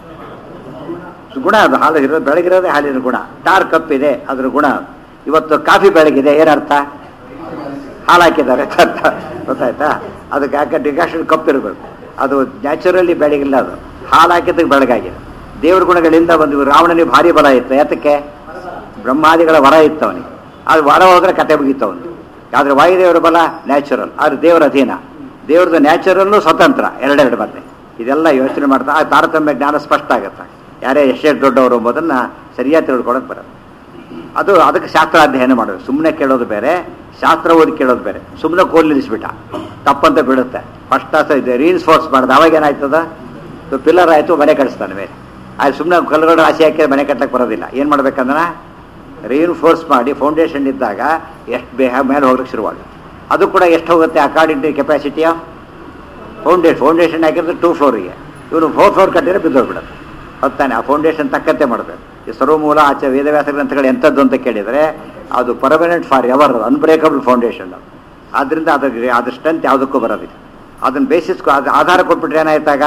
ಗುಣ ಅದು ಹಾಲು ಇರೋದು ಬೆಳಗಿರೋದೇ ಹಾಲಿನ ಗುಣ ಟಾರ್ ಕಪ್ಪಿದೆ ಅದ್ರ ಗುಣ ಅದು. ಇವತ್ತು ಕಾಫಿ ಬೆಳಗಿದೆ ಏನರ್ಥ ಹಾಲು ಹಾಕಿದ್ದಾರೆ ಅಂತ ಅರ್ಥ. ಗೊತ್ತಾಯ್ತಾ ಅದಕ್ಕೆ ಯಾಕೆ ಡಿಕಾಷನ್ ಕಪ್ ಇರಬೇಕು ಅದು ನ್ಯಾಚುರಲಿ ಬೆಳಗಿಲ್ಲ ಅದು ಹಾಲು ಹಾಕಿದ್ದಕ್ಕೆ ಬೆಳಗಾಗಿದೆ ದೇವ್ರ ಗುಣಗಳಿಂದ ಒಂದು ರಾವಣನಿಗೆ ಭಾರಿ ಬಲ ಇತ್ತು ಯಾತಕ್ಕೆ ಬ್ರಹ್ಮಾದಿಗಳ ವರ ಇತ್ತು ಅವನಿಗೆ ಅದು ವರ ಹೋದ್ರೆ ಕತೆ ಮುಗೀತು ಅವನು ಆದರೆ ವಾಯುದೇವರ ಬಲ ನ್ಯಾಚುರಲ್ ಆದರೆ ದೇವರ ಅಧೀನ ದೇವ್ರದ್ದು ನ್ಯಾಚುರಲ್ಲು ಸ್ವತಂತ್ರ ಎರಡೆರಡು ಮತ್ತೆ ಇದೆಲ್ಲ ಯೋಚನೆ ಮಾಡ್ತಾ ಆ ತಾರತಮ್ಯ ಜ್ಞಾನ ಸ್ಪಷ್ಟ ಆಗುತ್ತೆ ಯಾರೇ ಎಷ್ಟೇ ದೊಡ್ಡವರು ಎಂಬುದನ್ನು ಸರಿಯಾಗಿ ತಿಳ್ಕೊಳಕ್ಕೆ ಬರುತ್ತೆ ಅದು ಅದಕ್ಕೆ ಶಾಸ್ತ್ರ ಅಧ್ಯಯನ ಮಾಡೋದು ಸುಮ್ಮನೆ ಕೇಳೋದು ಬೇರೆ ಶಾಸ್ತ್ರ ಓದಿ ಕೇಳೋದು ಬೇರೆ ಸುಮ್ಮನೆ ಕೋಲ್ ನಿಲ್ಲಿಸ್ಬಿಟ್ಟ ತಪ್ಪಂತ ಬೀಳುತ್ತೆ ಫಸ್ಟ್ ಕ್ಲಾಸ್ ಇದೆ ರೀನ್ಫೋರ್ಸ್ ಮಾಡೋದು ಅವಾಗ ಏನಾಯ್ತದ ಪಿಲ್ಲರ್ ಆಯಿತು ಮನೆ ಕಳಿಸ್ತಾನೆ ಮೇಲೆ ಅದು ಸುಮ್ಮನೆ ಕಲ್ಲುಗಳ ರಾಶಿ ಹಾಕಿ ಮನೆ ಕಟ್ಟಕ್ಕೆ ಬರೋದಿಲ್ಲ ಏನು ಮಾಡ್ಬೇಕಂದ್ರೆ ರೀನ್ಫೋರ್ಸ್ ಮಾಡಿ ಫೌಂಡೇಶನ್ ಇದ್ದಾಗ ಎಷ್ಟು ಬೇಗ ಮೇಲೆ ಹೋಗ್ಲಿಕ್ಕೆ ಶುರುವಾಗುತ್ತೆ ಅದು ಕೂಡ ಎಷ್ಟು ಹೋಗುತ್ತೆ according to capacity of foundation foundation ಹಾಕಿದ್ರೆ ಟೂ ಫ್ಲೋರಿಗೆ ಇವನು ಫೋರ್ ಫ್ಲೋರ್ ಕಟ್ಟಿದ್ರೆ ಬಿದ್ದೋಗ್ಬಿಡುತ್ತೆ ಹೊತ್ತಾನೆ ಆ ಫೌಂಡೇಶನ್ ತಕ್ಕಂತೆ ಮಾಡಬೇಕು ಈ ಸರ್ವಮೂಲ ಆಚೆ ವೇದವ್ಯಾಸ ಗ್ರಂಥಗಳು ಎಂಥದ್ದು ಅಂತ ಕೇಳಿದರೆ ಅದು permanent for ever unbreakable foundation ಆದ್ದರಿಂದ ಅದ್ರ ಅದ್ರ ಸ್ಟ್ರೆಂತ್ ಯಾವುದಕ್ಕೂ ಬರೋದಿಲ್ಲ ಅದನ್ನ ಬೇಸಿಸ್ ಅದು ಆಧಾರ ಕೊಟ್ಬಿಟ್ರೆ ಏನಾಯ್ತಾಗ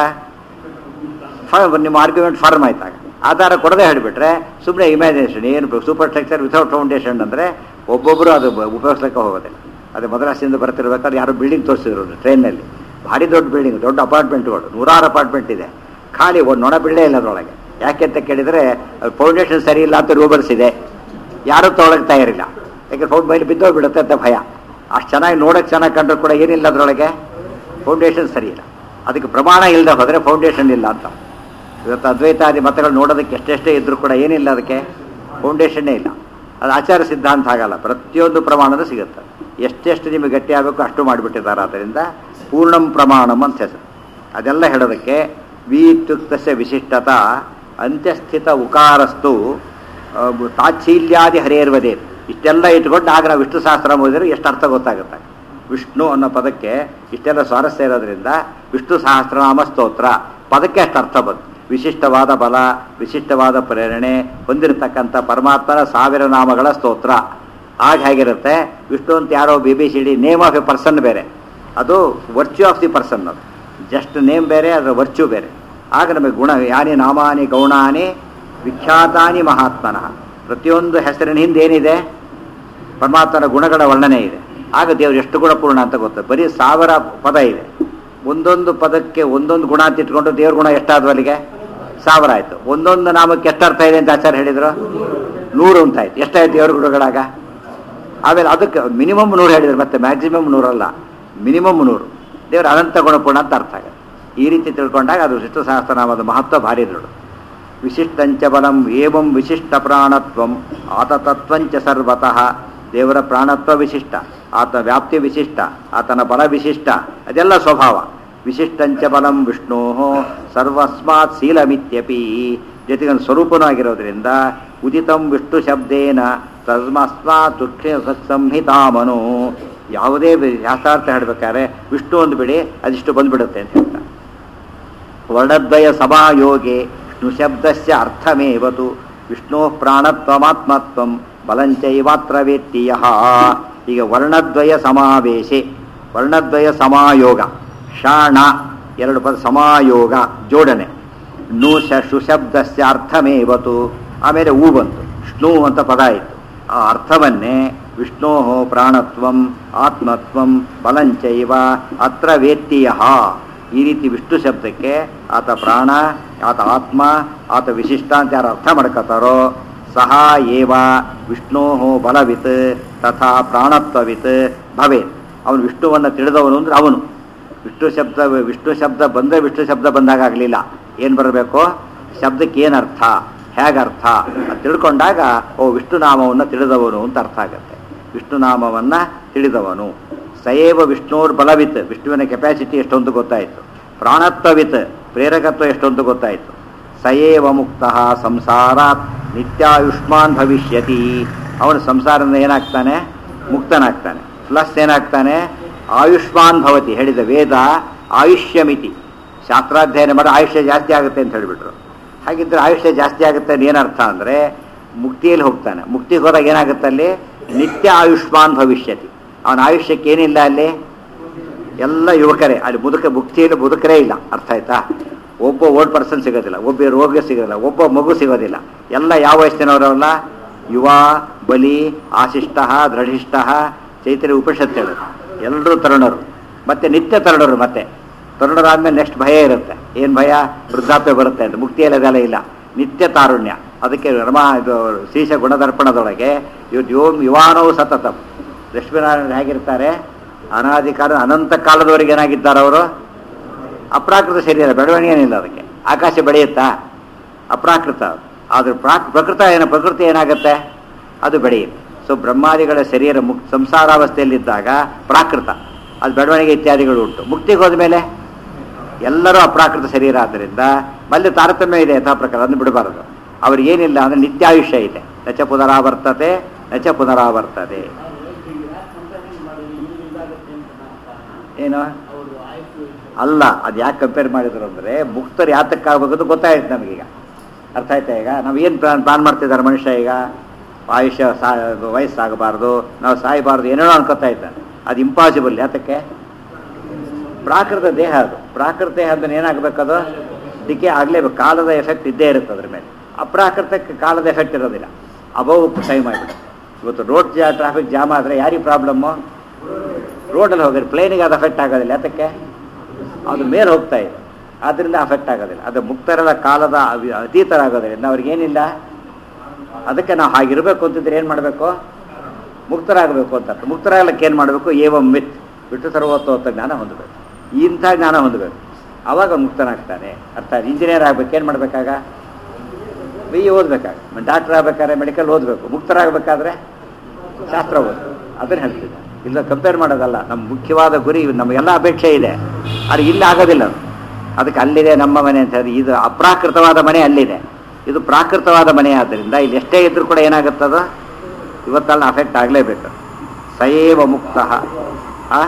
ಫ- ನಿಮ್ಮ ಆರ್ಗ್ಯುಮೆಂಟ್ ಫರ್ಮ್ ಆಯ್ತಾಗ ಆಧಾರ ಕೊಡದೆ ಹೇಳಿಬಿಟ್ರೆ ಸುಮ್ಮನೆ ಇಮ್ಯಾಜಿನೇಷನ್ ಏನು ಸೂಪರ್ ಸ್ಟ್ರಕ್ಚರ್ ವಿಥೌಟ್ ಫೌಂಡೇಶನ್ ಅಂದರೆ ಒಬ್ಬೊಬ್ಬರು ಅದು ಬ- ಉಪಯೋಗಿಸ್ಲಿಕ್ಕೆ ಹೋಗೋದಿಲ್ಲ ಅದು ಮದ್ರಾಸಿಂದ ಬರ್ತಿರ್ಬೇಕಾದ್ರೆ ಯಾರೋ ಬಿಲ್ಡಿಂಗ್ ತೋರಿಸಿದ್ರು ಟ್ರೈನಲ್ಲಿ ಭಾರಿ ದೊಡ್ಡ ಬಿಲ್ಡಿಂಗ್ ದೊಡ್ಡ ಅಪಾರ್ಟ್ಮೆಂಟ್ಗಳು ನೂರಾರು ಅಪಾರ್ಟ್ಮೆಂಟ್ ಇದೆ ಖಾಲಿ ಒಂದು ನೊಣ ಬಿಲ್ಡೇ ಇಲ್ಲ ಅದರೊಳಗೆ ಯಾಕೆ ಅಂತ ಕೇಳಿದರೆ ಫೌಂಡೇಶನ್ ಸರಿ ಇಲ್ಲ ಅಂತ ರೂಬರ್ಸ್ ಇದೆ ಯಾರೂ ತೊಗೊಳಕ್ಕೆ ತಯಾರಿಲ್ಲ ಯಾಕೆ ಫೌಂಡ್ ಮೇಲೆ ಬಿದ್ದೋಗ್ಬಿಡುತ್ತೆ ಅಂತ ಭಯ ಅಷ್ಟು ಚೆನ್ನಾಗಿ ನೋಡೋಕೆ ಚೆನ್ನಾಗಿ ಕಂಡ್ರು ಕೂಡ ಏನಿಲ್ಲ ಅದರೊಳಗೆ ಫೌಂಡೇಶನ್ ಸರಿ ಇಲ್ಲ ಅದಕ್ಕೆ ಪ್ರಮಾಣ ಇಲ್ಲದೆ ಹೋದರೆ ಫೌಂಡೇಶನ್ ಇಲ್ಲ ಅಂತ ಇವತ್ತು ಅದ್ವೈತಾದಿ ಮತಗಳು ನೋಡೋದಕ್ಕೆ ಎಷ್ಟೆಷ್ಟೇ ಇದ್ರೂ ಕೂಡ ಏನಿಲ್ಲ ಅದಕ್ಕೆ ಫೌಂಡೇಶನ್ನೇ ಇಲ್ಲ ಅದು ಆಚಾರ ಸಿದ್ಧಾಂತ ಆಗಲ್ಲ ಪ್ರತಿಯೊಂದು ಪ್ರಮಾಣದ ಸಿಗುತ್ತೆ ಎಷ್ಟೆಷ್ಟು ನಿಮಗೆ ಗಟ್ಟಿ ಆಗಬೇಕು ಅಷ್ಟು ಮಾಡಿಬಿಟ್ಟಿದ್ದಾರೆ ಆದ್ದರಿಂದ ಪೂರ್ಣಂ ಪ್ರಮಾಣಂ ಅಂತ ಹೆಸರು ಅದೆಲ್ಲ ಹೇಳೋದಕ್ಕೆ ವಿ ಇತ್ಯುಕ್ತಸ್ಯ ವಿಶಿಷ್ಟತ ಅಂತ್ಯಸ್ಥಿತ ಉಕಾರಸ್ತು ಆ, ತಾಚ್ಛೀಲ್ಯಾದಿ ಹರೇರ್ವದೇ ಇಷ್ಟೆಲ್ಲ ಇಟ್ಕೊಂಡು ಆಗ ನಾವು ವಿಷ್ಣು ಸಹಸ್ರ ಓದಿದ್ರೆ ಎಷ್ಟು ಅರ್ಥ ಗೊತ್ತಾಗುತ್ತೆ ವಿಷ್ಣು ಅನ್ನೋ ಪದಕ್ಕೆ ಇಷ್ಟೆಲ್ಲ ಸ್ವಾರಸ್ಯ ಇರೋದ್ರಿಂದ ವಿಷ್ಣು ಸಹಸ್ರನಾಮ ಸ್ತೋತ್ರ ಪದಕ್ಕೆ ಅಷ್ಟು ಅರ್ಥ ಬಂತು ವಿಶಿಷ್ಟವಾದ ಬಲ ವಿಶಿಷ್ಟವಾದ ಪ್ರೇರಣೆ ಹೊಂದಿರತಕ್ಕಂಥ ಪರಮಾತ್ಮನ ಸಾವಿರ ನಾಮಗಳ ಸ್ತೋತ್ರ ಆಗ ಹೇಗಿರುತ್ತೆ ವಿಷ್ಣು ಅಂತ ಯಾರೋ B B C D name of a person ಬೇರೆ ಅದು ವರ್ಚ್ಯೂ ಆಫ್ ದಿ ಪರ್ಸನ್ ಅದು ಜಸ್ಟ್ ನೇಮ್ ಬೇರೆ ಅದರ ವರ್ಚ್ಯೂ ಬೇರೆ ಆಗ ನಮಗೆ ಗುಣ ಯಾನಿ ನಾಮಾನಿ ಗೌಣಾನಿ ವಿಖ್ಯಾತಾನಿ ಮಹಾತ್ಮನಃ ಪ್ರತಿಯೊಂದು ಹೆಸರಿನ ಹಿಂದೆ ಏನಿದೆ ಪರಮಾತ್ಮನ ಗುಣಗಳ ವರ್ಣನೆ ಇದೆ ಆಗ ದೇವರು ಎಷ್ಟು ಗುಣಪೂರ್ಣ ಅಂತ ಗೊತ್ತು ಬರೀ ಸಾವಿರ ಪದ ಇದೆ ಒಂದೊಂದು ಪದಕ್ಕೆ ಒಂದೊಂದು ಗುಣ ಅಂತ ಇಟ್ಕೊಂಡು ದೇವ್ರ ಗುಣ ಎಷ್ಟಾದ್ವು ಅಲ್ಲಿಗೆ ಸಾವಿರ ಆಯ್ತು ಒಂದೊಂದು ನಾಮಕ್ಕೆ ಎಷ್ಟು ಅರ್ಥ ಇದೆ ಅಂತ ಆಚಾರ್ಯ ಹೇಳಿದ್ರು ನೂರು ಅಂತ ಆಯ್ತು ಎಷ್ಟಾಯ್ತು ದೇವ್ರ ಗುಣಗಳಾಗ ಆಮೇಲೆ ಅದಕ್ಕೆ ಮಿನಿಮಮ್ ನೂರು ಹೇಳಿದ್ರು ಮತ್ತೆ ಮ್ಯಾಕ್ಸಿಮಮ್ ನೂರಲ್ಲ ಮಿನಿಮಮ್ ನೂರು ದೇವರ ಅನಂತ ಗುಣಪೂರ್ಣ ಅಂತ ಅರ್ಥ ಆಗುತ್ತೆ ಈ ರೀತಿ ತಿಳ್ಕೊಂಡಾಗ ಅದು ವಿಷ್ಣು ಸಹಸ್ರನಾಮದ ಮಹತ್ವ ಭಾರಿ ದೊಡ್ಡ ವಿಶಿಷ್ಟಂಚ ಬಲಂ ಏವಂ ವಿಶಿಷ್ಟ ಪ್ರಾಣತ್ವಂ ಆತತತ್ವಂಚ ಸರ್ವತಃ ದೇವರ ಪ್ರಾಣತ್ವ ವಿಶಿಷ್ಟ ಆತ ವ್ಯಾಪ್ತಿ ವಿಶಿಷ್ಟ ಆತನ ಬಲ ವಿಶಿಷ್ಟ ಅದೆಲ್ಲ ಸ್ವಭಾವ ವಿಶಿಷ್ಟಂಚ ಬಲಂ ವಿಷ್ಣೋ ಸರ್ವಸ್ಮಾತ್ ಶೀಲಮಿತ್ಯಪಿ ಜೊತೆಗೆ ಒಂದು ಸ್ವರೂಪನೂ ಆಗಿರೋದ್ರಿಂದ ಉದಿತಂ ವಿಷ್ಣು ಶಬ್ದೇನ ತಸ್ಮಸ್ಮಾತ್ ಸಂಹಿತಾಮನು ಯಾವುದೇ ಬಿ- ಶಾಸ್ತ್ರಾರ್ಥ ಹೇಳ್ಬೇಕಾದ್ರೆ ವಿಷ್ಣು ಅಂದ್ಬಿಡಿ ಅದಿಷ್ಟು ಬಂದ್ಬಿಡುತ್ತೆ ಅಂತ ಹೇಳ್ತಾರೆ ವರ್ಣದ್ವಯ ಸಮಾಯೋಗೆ ವಿಷ್ಣು ಶಬ್ದಸ್ಯ ಅರ್ಥಮೇವತು ವಿಷ್ಣು ಪ್ರಾಣತ್ವಮಾತ್ಮತ್ವಂ ಬಲಂಚೈವಾತ್ರ ವೇತ್ತೀಯ ಈಗ ವರ್ಣದ್ವಯ ಸಮಾವೇಶೆ ವರ್ಣದ್ವಯ ಸಮಾಯೋಗ ಶಾಣ ಎರಡು ಪದ ಸಮಾಯೋಗ ಜೋಡಣೆ ನು ಶ ಶುಶಬ್ದಸ್ಯ ಅರ್ಥಮೇವತು ಆಮೇಲೆ ಹೂ ಬಂತು ವಿಷ್ಣು ಅಂತ ಪದ ಆಯಿತು ಆ ಅರ್ಥವನ್ನೇ ವಿಷ್ಣೋ ಪ್ರಾಣತ್ವಂ ಆತ್ಮತ್ವಂ ಬಲಂಚೈವ ಅತ್ರ ವೇತ್ತೀಯ ಈ ರೀತಿ ವಿಷ್ಣು ಶಬ್ದಕ್ಕೆ ಆತ ಪ್ರಾಣ ಆತ ಆತ್ಮ ಆತ ವಿಶಿಷ್ಟ ಅಂತ ಯಾರು ಅರ್ಥ ಮಾಡ್ಕೋತಾರೋ ಸಹ ಏವ ವಿಷ್ಣೋ ಬಲವಿತ್ ತಥಾ ಪ್ರಾಣತ್ವವಿತ್ ಭವೇತ್ ಅವನು ವಿಷ್ಣುವನ್ನು ತಿಳಿದವನು ಅಂದ್ರೆ ಅವನು ವಿಷ್ಣು ಶಬ್ದ ವಿಷ್ಣು ಶಬ್ದ ಬಂದರೆ ವಿಷ್ಣು ಶಬ್ದ ಬಂದಾಗ ಆಗಲಿಲ್ಲ ಏನು ಬರಬೇಕು ಶಬ್ದಕ್ಕೆ ಏನು ಅರ್ಥ ಹೇಗೆ ಅರ್ಥ ಅದು ತಿಳ್ಕೊಂಡಾಗ ಓ ವಿಷ್ಣು ನಾಮವನ್ನು ತಿಳಿದವನು ಅಂತ ಅರ್ಥ ಆಗುತ್ತೆ ವಿಷ್ಣು ನಾಮವನ್ನು ತಿಳಿದವನು ಸಯೇವ ವಿಷ್ಣುರ್ ಬಲವಿತ್ ವಿಷ್ಣುವಿನ ಕೆಪಾಸಿಟಿ ಎಷ್ಟೊಂದು ಗೊತ್ತಾಯಿತು ಪ್ರಾಣತ್ವವಿತ್ ಪ್ರೇರಕತ್ವ ಎಷ್ಟೊಂದು ಗೊತ್ತಾಯಿತು ಸಯೇವ ಮುಕ್ತ ಸಂಸಾರಾತ್ ನಿತ್ಯಾಯುಷ್ಮಾನ್ ಭವಿಷ್ಯತಿ ಅವನು ಸಂಸಾರದಿಂದ ಏನಾಗ್ತಾನೆ ಮುಕ್ತನಾಗ್ತಾನೆ ಪ್ಲಸ್ ಏನಾಗ್ತಾನೆ ಆಯುಷ್ಮಾನ್ ಭವತಿ ಹೇಳಿದ ವೇದ ಆಯುಷ್ಯಮಿತಿ ಶಾಸ್ತ್ರಾಧ್ಯಯನ ಮಾಡಿ ಆಯುಷ್ಯ ಜಾಸ್ತಿ ಆಗುತ್ತೆ ಅಂತ ಹೇಳಿಬಿಟ್ರು ಹಾಗಿದ್ರೆ ಆಯುಷ್ಯ ಜಾಸ್ತಿ ಆಗುತ್ತೆ ಅಂತ ಏನರ್ಥ ಅಂದರೆ ಮುಕ್ತಿಯಲ್ಲಿ ಹೋಗ್ತಾನೆ ಮುಕ್ತಿಗೆ ಹೋದಾಗ ಏನಾಗುತ್ತೆ ಅಲ್ಲಿ ನಿತ್ಯ ಆಯುಷ್ಮಾನ್ ಭವಿಷ್ಯತಿ ಅವನ ಆಯುಷ್ಯಕ್ಕೆ ಏನಿಲ್ಲ ಅಲ್ಲಿ ಎಲ್ಲ ಯುವಕರೇ ಅಲ್ಲಿ ಮುದುಕ ಮುಕ್ತಿಯಲ್ಲಿ ಮುದುಕರೇ ಇಲ್ಲ ಅರ್ಥ ಆಯ್ತಾ ಒಬ್ಬ ಓಲ್ಡ್ ಪರ್ಸನ್ ಸಿಗೋದಿಲ್ಲ ಒಬ್ಬ ರೋಗ ಸಿಗೋದಿಲ್ಲ ಒಬ್ಬ ಮಗು ಸಿಗೋದಿಲ್ಲ ಎಲ್ಲ ಯಾವ ವಯಸ್ಸಿನವರಲ್ಲ ಯುವ ಬಲಿ ಆಶಿಷ್ಟ ದೃಢಿಷ್ಟ ಚೈತನ್ಯ ಉಪನಿಷತ್ತು ಹೇಳೋದು ಎಲ್ಲರೂ ತರುಣರು ಮತ್ತೆ ನಿತ್ಯ ತರುಣರು ಮತ್ತೆ ತರುಣರಾದ್ಮೇಲೆ ನೆಕ್ಸ್ಟ್ ಭಯ ಇರುತ್ತೆ ಏನು ಭಯ ವೃದ್ಧಾಪ್ಯ ಬರುತ್ತೆ ಅಂತ ಮುಕ್ತಿಯಲ್ಲಿ ಅದೆಲ್ಲ ಇಲ್ಲ ನಿತ್ಯ ತಾರುಣ್ಯ ಅದಕ್ಕೆ ರಮ ಇದು ಶೀಶ ಗುಣದರ್ಪಣದೊಳಗೆ ಇವ್ ಯೋಮ್ ಯುವಾನವು ಸತತಂ ಲಕ್ಷ್ಮೀನಾರಾಯಣ ಹೇಗಿರ್ತಾರೆ ಅನಾದಿ ಕಾಲ ಅನಂತ ಕಾಲದವರೆಗೆ ಏನಾಗಿದ್ದಾರೆ ಅವರು ಅಪ್ರಾಕೃತ ಶರೀರ ಬೆಳವಣಿಗೆ ಏನಿಲ್ಲ ಅದಕ್ಕೆ ಆಕಾಶ ಬೆಳೆಯುತ್ತಾ ಅಪ್ರಾಕೃತ ಆದ್ರೆ ಪ್ರಾಕ್ ಪ್ರಕೃತ ಏನ ಪ್ರಕೃತಿ ಏನಾಗುತ್ತೆ ಅದು ಬೆಳೆಯುತ್ತೆ ಸೊ ಬ್ರಹ್ಮಾದಿಗಳ ಶರೀರ ಮುಕ್ ಸಂಸಾರಾವಸ್ಥೆಯಲ್ಲಿದ್ದಾಗ ಪ್ರಾಕೃತ ಅದು ಬೆಳವಣಿಗೆ ಇತ್ಯಾದಿಗಳು ಉಂಟು ಮುಕ್ತಿಗೆ ಹೋದ್ಮೇಲೆ ಎಲ್ಲರೂ ಅಪ್ರಾಕೃತ ಶರೀರ ಆದ್ದರಿಂದ ಮಲ್ಲಿ ತಾರತಮ್ಯ ಇದೆ ಯಥಾ ಪ್ರಕಾರ ಅದನ್ನು ಬಿಡಬಾರದು ಅವ್ರಿಗೆ ಏನಿಲ್ಲ ಅಂದರೆ ನಿತ್ಯಾಯುಷ್ಯ ಇದೆ ನಚ ಪುನರಾವರ್ತತೆ ನಚ ಪುನರಾವರ್ತದೆ ಏನು ಅಲ್ಲ ಅದು ಯಾಕೆ ಕಂಪೇರ್ ಮಾಡಿದ್ರು ಅಂದರೆ ಮುಕ್ತರು ಯಾತಕ್ಕಾಗಬೇಕು ಗೊತ್ತಾಯ್ತು ನಮಗೀಗ ಅರ್ಥ ಆಯ್ತಾ ಈಗ ನಾವು ಏನು ಪ್ಲಾನ್ ಪ್ಲಾನ್ ಮಾಡ್ತಿದ್ದಾರೆ ಮನುಷ್ಯ ಈಗ ಆಯುಷ್ಯ ಸಾ ವಯಸ್ಸಾಗಬಾರ್ದು ನಾವು ಸಾಯಬಾರ್ದು ಏನೇನೋ ಅನ್ಕೋತಾ ಇದ್ದಾನೆ ಅದು ಇಂಪಾಸಿಬಲ್ ಯಾತಕ್ಕೆ ಪ್ರಾಕೃತ ದೇಹ ಅದು ಪ್ರಾಕೃತ ದೇಹ ಅಂದ್ರೆ ಏನಾಗಬೇಕದು ಡಿಕೆ ಆಗಲೇಬೇಕು ಕಾಲದ ಎಫೆಕ್ಟ್ ಇದ್ದೇ ಇರುತ್ತೆ ಅದ್ರ ಮೇಲೆ ಅಪ್ರಾಕೃತಕ್ಕೆ ಕಾಲದ ಎಫೆಕ್ಟ್ ಇರೋದಿಲ್ಲ ಅಬೌವ್ ಟೈಮ್ ಆಗಿಬಿಡುತ್ತೆ ಇವತ್ತು ರೋಡ್ ಜಾ ಟ್ರಾಫಿಕ್ ಜಾಮ್ ಆದರೆ ಯಾರಿಗೆ ಪ್ರಾಬ್ಲಮ್ಮು ರೋಡಲ್ಲಿ ಹೋಗಿರಿ ಪ್ಲೇನಿಗೆ ಅದು ಅಫೆಕ್ಟ್ ಆಗೋದಿಲ್ಲ ಯಾತಕ್ಕೆ ಅದು ಮೇಲೆ ಹೋಗ್ತಾ ಇದೆ ಆದ್ದರಿಂದ ಅಫೆಕ್ಟ್ ಆಗೋದಿಲ್ಲ ಅದು ಮುಕ್ತರದ ಕಾಲದ ಅವಿ- ಅತೀತರಾಗೋದ್ರಿಂದ ಅವ್ರಿಗೇನಿಲ್ಲ ಅದಕ್ಕೆ ನಾವು ಹಾಗಿರಬೇಕು ಅಂತಿದ್ರೆ ಏನು ಮಾಡಬೇಕು ಮುಕ್ತರಾಗಬೇಕು ಅಂತ ಅರ್ಥ. ಮುಕ್ತರಾಗಲಿಕ್ಕೆ ಏನು ಮಾಡಬೇಕು ಏವಂ ಮಿತ್ ಬಿಟ್ಟು ಸರ್ವೋತ್ತೋತ್ತ ಜ್ಞಾನ ಹೊಂದಬೇಕು ಇಂಥ ಜ್ಞಾನ ಹೊಂದಬೇಕು ಆವಾಗ ಮುಕ್ತನಾಗ್ತಾನೆ ಅರ್ಥ ಇಂಜಿನಿಯರ್ ಆಗ್ಬೇಕು ಏನು ಮಾಡಬೇಕಾಗ ಬಿ ಎ ಓದಬೇಕಾಗ ಡಾಕ್ಟರ್ ಆಗ್ಬೇಕಾದ್ರೆ ಮೆಡಿಕಲ್ ಓದಬೇಕು ಮುಕ್ತರಾಗಬೇಕಾದ್ರೆ ಶಾಸ್ತ್ರ ಓದಬೇಕು ಅದನ್ನು ಹೇಳ್ತಿದ್ದೆ ಇಲ್ಲ ಕಂಪೇರ್ ಮಾಡೋದಲ್ಲ ನಮ್ಮ ಮುಖ್ಯವಾದ ಗುರಿ ನಮಗೆಲ್ಲ ಅಪೇಕ್ಷೆ ಇದೆ ಆದರೆ ಇಲ್ಲಿ ಆಗೋದಿಲ್ಲ ಅದು ಅದಕ್ಕೆ ಅಲ್ಲಿದೆ ನಮ್ಮ ಮನೆ ಅಂತ ಹೇಳಿ ಇದು ಅಪ್ರಾಕೃತವಾದ ಮನೆ ಅಲ್ಲಿದೆ ಇದು ಪ್ರಾಕೃತವಾದ ಮನೆ ಆದ್ದರಿಂದ ಇಲ್ಲಿ ಎಷ್ಟೇ ಇದ್ರೂ ಕೂಡ ಏನಾಗುತ್ತದ ಇವತ್ತಲ್ಲ ಅಫೆಕ್ಟ್ ಆಗಲೇಬೇಕು ಸಯೇವ ಮುಕ್ತ ಆ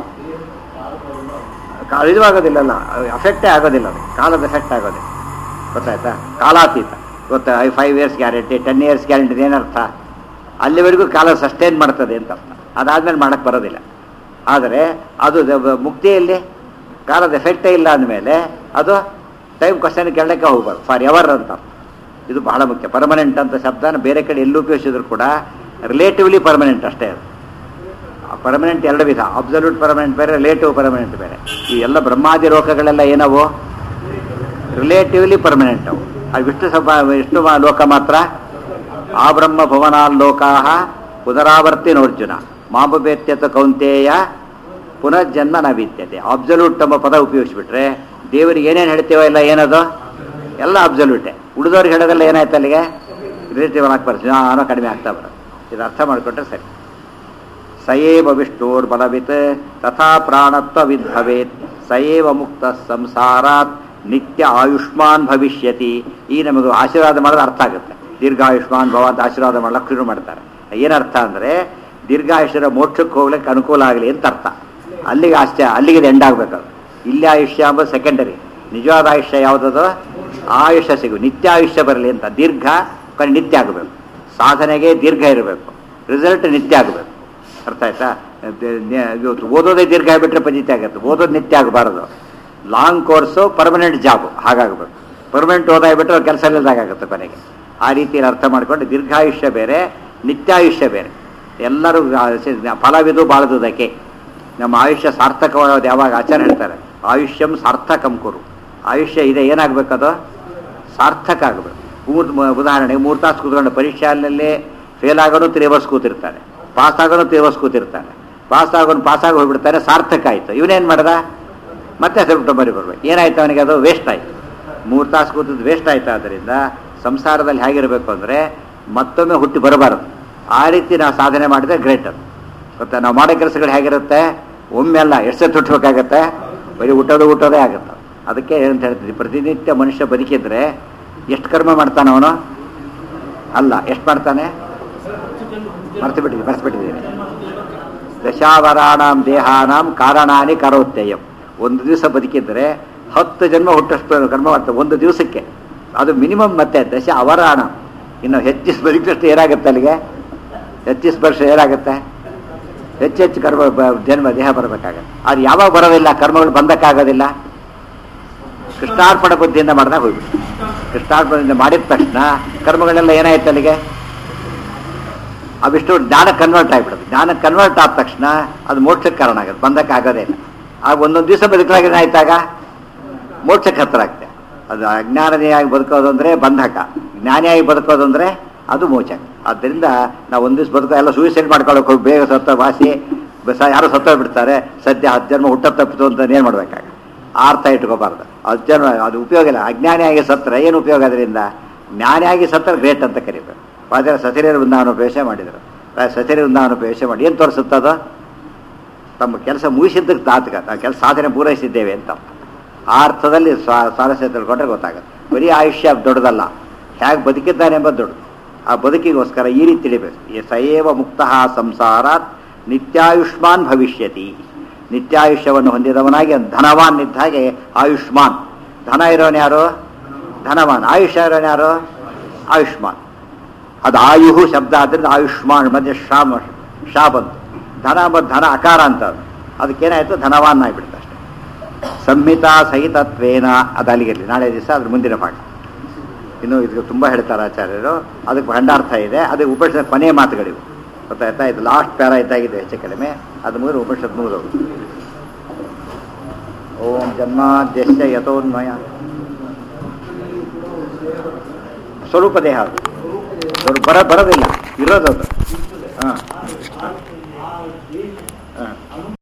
ಕಾ- ಇದು ಆಗೋದಿಲ್ಲಲ್ಲ ಅಫೆಕ್ಟೇ ಆಗೋದಿಲ್ಲ ಅದು ಕಾಲದ ಎಫೆಕ್ಟ್ ಆಗೋದಿಲ್ಲ ಗೊತ್ತಾಯ್ತಾ ಕಾಲಾತೀತ ಗೊತ್ತಾ I five years guarantee ten years guarantee ಏನರ್ಥ ಅಲ್ಲಿವರೆಗೂ ಕಾಲ ಸಸ್ಟೈನ್ ಮಾಡ್ತದೆ ಅಂತ ಅರ್ಥ ಅದಾದ್ಮೇಲೆ ಮಾಡಕ್ಕೆ ಬರೋದಿಲ್ಲ ಆದರೆ ಅದು ದ- ಮುಕ್ತಿಯಲ್ಲಿ ಕಾಲದ ಎಫೆಕ್ಟೇ ಇಲ್ಲ ಅಂದಮೇಲೆ ಅದು ಟೈಮ್ ಕ್ವಶನ್ ಕೇಳಕ್ಕೆ ಹೋಗ್ಬಾರ್ದು ಫಾರ್ ಎವರ್ ಅಂತ ಅರ್ಥ. ಇದು ಬಹಳ ಮುಖ್ಯ ಪರ್ಮನೆಂಟ್ ಅಂತ ಶಬ್ದನ ಬೇರೆ ಕಡೆ ಎಲ್ಲೂ ಉಪಯೋಗಿಸಿದ್ರು ಕೂಡ ರಿಲೇಟಿವ್ಲಿ ಪರ್ಮನೆಂಟ್ ಅಷ್ಟೇ ಅದು ಪರ್ಮನೆಂಟ್ ಎರಡು ವಿಧ ಅಬ್ಸಲ್ಯೂಟ್ ಪರ್ಮನೆಂಟ್ ಬೇರೆ ರಿಲೇಟಿವ್ ಪರ್ಮನೆಂಟ್ ಬೇರೆ ಈ ಎಲ್ಲ ಬ್ರಹ್ಮಾದಿ ರೋಗಗಳೆಲ್ಲ ಏನವು ರಿಲೇಟಿವ್ಲಿ ಪರ್ಮನೆಂಟ್ ಅವು ಅದು ವಿಷ್ಣು ಸಭ ವಿಷ್ಣು ಮ- ಲೋಕ ಮಾತ್ರ ಆ ಬ್ರಹ್ಮ ಭುವನಾಲ್ಲೋಕಾ ಪುನರಾವರ್ತಿ ನೋರ್ಜುನ ಮಾಮುಬೇತ್ಯತ ಕೌಂತೇಯ ಪುನರ್ಜನ್ಮ ನ ವಿದ್ಯತೆ ಅಬ್ಸಲ್ಯೂಟ್ ಎಂಬ ಪದ ಉಪಯೋಗಿಸ್ಬಿಟ್ರೆ ದೇವರಿಗೆ ಏನೇನು ಹೇಳ್ತೀವೋ ಎಲ್ಲ ಏನದು ಎಲ್ಲ ಅಬ್ಸಲ್ಯೂಟೆ ಉಳಿದವ್ರಿಗೆ ಹೇಳೋದೆಲ್ಲ ಏನಾಯ್ತು ಅಲ್ಲಿಗೆ ರಿಲೇಟಿವ್ ಅನ್ನಕ್ಕೆ ಬರ್ತದೆ ಅನ್ನೋ ಕಡಿಮೆ ಆಗ್ತಾ ಬರೋದು ಇದು ಅರ್ಥ ಮಾಡಿಕೊಟ್ರೆ ಸರಿ ಸಯೇವ ವಿಷ್ಣೋರ್ಬಲವಿತ್ ತಥಾ ಪ್ರಾಣತ್ವವಿದ್ ಭವೇತ್ ಸಯೇವ ಮುಕ್ತ ಸಂಸಾರಾತ್ ನಿತ್ಯ ಆಯುಷ್ಮಾನ್ ಭವಿಷ್ಯತಿ ಈ ನಮಗೆ ಆಶೀರ್ವಾದ ಮಾಡೋದು ಅರ್ಥ ಆಗುತ್ತೆ ದೀರ್ಘಾಯುಷ್ಮಾನ್ ಭವ ಅಂತ ಆಶೀರ್ವಾದ ಮಾಡ್ಲಿಕ್ಕೆ ಶುರು ಮಾಡ್ತಾರೆ ಏನರ್ಥ ಅಂದರೆ ದೀರ್ಘಾಯುಷ್ಯರ ಮೋಕ್ಷಕ್ಕೆ ಹೋಗ್ಲಿಕ್ಕೆ ಅನುಕೂಲ ಆಗಲಿ ಅಂತ ಅರ್ಥ ಅಲ್ಲಿಗೆ ಆಶ್ಚರ್ಯ ಅಲ್ಲಿಗೆ ಎಂಡ್ ಆಗ್ಬೇಕು ಅದು ಇಲ್ಲಿ ಆಯುಷ್ಯ ಎಂಬುದು ಸೆಕೆಂಡರಿ ನಿಜವಾದ ಆಯುಷ್ಯ ಯಾವುದದು ಆಯುಷ್ಯ ಸಿಗು ನಿತ್ಯ ಆಯುಷ್ಯ ಬರಲಿ ಅಂತ ದೀರ್ಘ ಕಣ್ ನಿತ್ಯ ಆಗಬೇಕು ಸಾಧನೆಗೆ ದೀರ್ಘ ಇರಬೇಕು ರಿಸಲ್ಟ್ ನಿತ್ಯ ಆಗಬೇಕು ಅರ್ಥ ಆಯ್ತಾ ದೆ- ನೆ- ಇವತ್ತು ಓದೋದೇ ದೀರ್ಘ ಆಗಿಬಿಟ್ರೆ ಪಜಿತಿ ಆಗುತ್ತೆ ಓದೋದು ನಿತ್ಯ ಆಗಬಾರದು ಲಾಂಗ್ ಕೋರ್ಸು ಪರ್ಮನೆಂಟ್ ಜಾಬ್ ಹಾಗಾಗಬೇಕು ಪರ್ಮನೆಂಟ್ ಓದಾಗ್ಬಿಟ್ರೆ ಅವ್ರು ಕೆಲಸ ಇಲ್ಲದಾಗುತ್ತೆ ಕೊನೆಗೆ ಆ ರೀತಿಯಲ್ಲಿ ಅರ್ಥ ಮಾಡ್ಕೊಂಡು ದೀರ್ಘಾಯುಷ್ಯ ಬೇರೆ ನಿತ್ಯಾಯುಷ್ಯ ಬೇರೆ ಎಲ್ಲರೂ ಆ, ಸಿ- ಫಲವಿದು ಬಾಳದುದಕ್ಕೆ ನಮ್ಮ ಆಯುಷ್ಯ ಸಾರ್ಥಕವಾಗೋದು ಯಾವಾಗ ಆಚಾರ ಹೇಳ್ತಾರೆ ಆಯುಷ್ಯಂ ಸಾರ್ಥಕಂ ಕುರು ಆಯುಷ್ಯ ಇದೆ ಏನಾಗಬೇಕದು ಸಾರ್ಥಕ ಆಗಬೇಕು ಮೂರು ಉದಾಹರಣೆಗೆ ಮೂರು ತಾಸು ಕೂತ್ಕೊಂಡು ಪರೀಕ್ಷೆಯಲ್ಲಿ ಫೇಲ್ ಆಗೋನು ತ್ರೇವಸ್ ಕೂತಿರ್ತಾನೆ ಪಾಸ್ ಆಗೋನು ತ್ರೇವಸ್ ಕೂತಿರ್ತಾನೆ ಪಾಸ್ ಆಗೋನು ಪಾಸ್ ಆಗಿ ಹೋಗ್ಬಿಡ್ತಾನೆ ಸಾರ್ಥಕ ಆಯಿತು ಇವನೇನು ಮಾಡ್ದ ಮತ್ತೆ ಸೆಪ್ಟೆಂಬರಿಗೆ ಬರ್ಬೇಕು ಏನಾಯ್ತು ಅವನಿಗೆ ಅದು ವೇಸ್ಟ್ ಆಯಿತು ಮೂರು ತಾಸು ಕೂತಿದ್ದು ವೇಸ್ಟ್ ಆಯ್ತು ಆದ್ದರಿಂದ ಸಂಸಾರದಲ್ಲಿ ಹೇಗಿರಬೇಕು ಅಂದರೆ ಮತ್ತೊಮ್ಮೆ ಹುಟ್ಟಿ ಬರಬಾರದು ಆ ರೀತಿ ನಾವು ಸಾಧನೆ ಮಾಡಿದ್ರೆ ಗ್ರೇಟ್ ಅದು ಗೊತ್ತಾ ನಾವು ಮಾಡೋ ಕೆಲಸಗಳು ಹೇಗಿರುತ್ತೆ ಒಮ್ಮೆ ಅಲ್ಲ ಎಷ್ಟು ಸತಿ ಹುಟ್ಟಬೇಕಾಗತ್ತೆ ಬರೀ ಹುಟ್ಟೋದು ಹುಟ್ಟೋದೇ ಆಗುತ್ತೆ ಅದಕ್ಕೆ ಏನಂತ ಹೇಳ್ತಿದ್ವಿ ಪ್ರತಿನಿತ್ಯ ಮನುಷ್ಯ ಬದುಕಿದ್ರೆ ಎಷ್ಟು ಕರ್ಮ ಮಾಡ್ತಾನೆ ಅವನು ಅಲ್ಲ ಎಷ್ಟು ಮಾಡ್ತಾನೆ ಮರ್ತು ಬಿಟ್ಟಿದ್ದೀನಿ ಮರ್ತು ದಶಾವರಾಣಾಂ ದೇಹಾನಾಂ ಕಾರಣಾನಿ ಕರೋತ್ಯಯಂ ಒಂದು ದಿವಸ ಬದುಕಿದ್ರೆ ಹತ್ತು ಜನ್ಮ ಹುಟ್ಟಷ್ಟು ಕರ್ಮ ಮಾಡ್ತಾರೆ ಒಂದು ದಿವಸಕ್ಕೆ ಅದು ಮಿನಿಮಮ್ ಮತ್ತೆ ದಶ ಅವರಾಣ ಇನ್ನು ಹೆಚ್ಚಿಸ್ ಬದುಕಿದಷ್ಟು ಏನಾಗುತ್ತೆ ಅಲ್ಲಿಗೆ ಹೆಚ್ಚಿಸ್ ವರ್ಷ ಏನಾಗುತ್ತೆ ಹೆಚ್ಚು ಹೆಚ್ಚು ಕರ್ಮ ಬ- ಜನ್ಮ ದೇಹ ಬರಬೇಕಾಗತ್ತೆ ಅದು ಯಾವಾಗ ಬರೋದಿಲ್ಲ ಕರ್ಮಗಳು ಬಂದಕ್ಕಾಗೋದಿಲ್ಲ ಕೃಷ್ಣಾರ್ಪಣ ಬುದ್ಧಿಯಿಂದ ಮಾಡಿದಾಗ ಹೋಗ್ಬಿಟ್ಟು ಕೃಷ್ಣಾರ್ಪಣದಿಂದ ಮಾಡಿದ ತಕ್ಷಣ ಕರ್ಮಗಳೆಲ್ಲ ಏನಾಯ್ತು ಅಲ್ಲಿಗೆ ಅವಿಷ್ಟು ಜ್ಞಾನ ಕನ್ವರ್ಟ್ ಆಗಿಬಿಡುತ್ತೆ ಜ್ಞಾನ ಕನ್ವರ್ಟ್ ಆದ ತಕ್ಷಣ ಅದು ಮೋಕ್ಷಕ್ಕೆ ಕಾರಣ ಆಗುತ್ತೆ ಬಂದಕ್ಕೆ ಆಗೋದೇ ಇಲ್ಲ ಆಗ ಒಂದೊಂದು ದಿವಸ ಬದುಕಲಾಗ ಏನಾಯ್ತಾಗ ಮೋಕ್ಷಕ್ಕೆ ಹತ್ರ ಆಗ್ತದೆ ಅದು ಅಜ್ಞಾನನಿಯಾಗಿ ಬದುಕೋದು ಅಂದರೆ ಬಂಧಕ ಜ್ಞಾನಿಯಾಗಿ ಬದುಕೋದು ಅಂದರೆ ಅದು ಮೋಚಕ ಆದ್ದರಿಂದ ನಾವು ಒಂದು ದಿವಸ ಬದುಕೋ ಎಲ್ಲ ಸೂಸೈಡ್ ಮಾಡ್ಕೊಳ್ಳೋಕೆ ಹೋಗಿ ಬೇಗ ಸತ್ತ ವಾಸಿ ಬಸ ಯಾರು ಸತ್ತೋಗ್ಬಿಡ್ತಾರೆ ಸದ್ಯ ಹತ್ತು ಜನ್ಮ ಹುಟ್ಟ ತಪ್ಪಿತು ಅಂತ ಏನು ಮಾಡ್ಬೇಕಾಗ ಆ ಅರ್ಥ ಇಟ್ಕೋಬಾರ್ದು ಹತ್ತು ಜನ್ಮ ಅದು ಉಪಯೋಗ ಇಲ್ಲ ಅಜ್ಞಾನಿಯಾಗಿ ಸತ್ತರೆ ಏನು ಉಪಯೋಗ ಅದರಿಂದ ಜ್ಞಾನಿಯಾಗಿ ಸತ್ತರೆ ಗ್ರೇಟ್ ಅಂತ ಕರಿಬೇಕು ಆದರೆ ಸಚರಿಯರ ವೃಂದಾವನ ಪ್ರವೇಶ ಮಾಡಿದರು ಸಚರಿ ವೃಂದಾವನ ಪ್ರವೇಶ ಮಾಡಿ ಏನು ತೋರಿಸುತ್ತದು ತಮ್ಮ ಕೆಲಸ ಮುಗಿಸಿದ್ದಕ್ಕೆ ತಾತ್ಕ ನಾವು ಕೆಲಸ ಸಾಧನೆ ಪೂರೈಸಿದ್ದೇವೆ ಅಂತ ಆ ಅರ್ಥದಲ್ಲಿ ಸ್ವ- ಸ್ವಾರಸ್ಯ ತಿಳ್ಕೊಂಡ್ರೆ ಗೊತ್ತಾಗುತ್ತೆ ಬರೀ ಆಯುಷ್ಯ ದೊಡ್ಡದಲ್ಲ ಹೇಗೆ ಬದುಕಿದ್ದಾನೆ ಎಂಬುದು ದೊಡ್ಡದು ಆ ಬದುಕಿಗೋಸ್ಕರ ಈ ರೀತಿ ತಿಳಿಬೇಕು ಈ ಸಯೇವ ಮುಕ್ತ ಸಂಸಾರಾತ್ ನಿತ್ಯಾಯುಷ್ಮಾನ್ ಭವಿಷ್ಯತಿ ನಿತ್ಯಾಯುಷ್ಯವನ್ನು ಹೊಂದಿದವನಾಗಿ ಧನವಾನ್ ಇದ್ದ ಹಾಗೆ ಆಯುಷ್ಮಾನ್ ಧನ ಇರೋನು ಯಾರು ಧನವಾನ್ ಆಯುಷ್ಯ ಇರೋನು ಯಾರು ಆಯುಷ್ಮಾನ್ ಅದು ಆಯುಹು ಶಬ್ದ ಆದ್ದರಿಂದ ಆಯುಷ್ಮಾನ್ ಮಧ್ಯೆ ಶಾಮ ಶಾ ಬಂತು ಧನ ಮತ್ತು ಧನ ಅಕಾರ ಅಂತ ಅದು ಅದಕ್ಕೇನಾಯ್ತು ಧನವಾನ್ ಆಗಿಬಿಡುತ್ತೆ ಅಷ್ಟೇ ಸಂಹಿತಾ ಸಹಿತತ್ವೇನ ಅದು ಅಲ್ಲಿಗಿರಲಿ ನಾಳೆ ದಿವಸ ಅದ್ರ ಮುಂದಿನ ಭಾಗ ಇನ್ನು ಇದಕ್ಕೆ ತುಂಬ ಹೇಳ್ತಾರೆ ಆಚಾರ್ಯರು ಅದಕ್ಕೆ ಭಂಡಾರ್ಥ ಇದೆ ಅದಕ್ಕೆ ಉಪನಿಷತ್ ಕೊನೆಯ ಮಾತುಗಳಿವು ಗೊತ್ತಾಯ್ತಾ ಇದು ಲಾಸ್ಟ್ ಪ್ಯಾರ ಇದ್ದಾಗಿದೆ ಹೆಚ್ಚು ಕಡಿಮೆ ಅದು ಮುಗಿದು ಉಪನಿಷತ್ ಮುಗಿದವು ಓಂ ಜನ್ಮಾದ್ಯಶ್ಯ ಯಥೋನ್ಮಯ ಸ್ವರೂಪ ದೇಹ ಅದು ಅವ್ರು ಬರ ಬರೋದಿಲ್ಲ ಇರೋದು ಅದು ಹಾಂ ಹಾಂ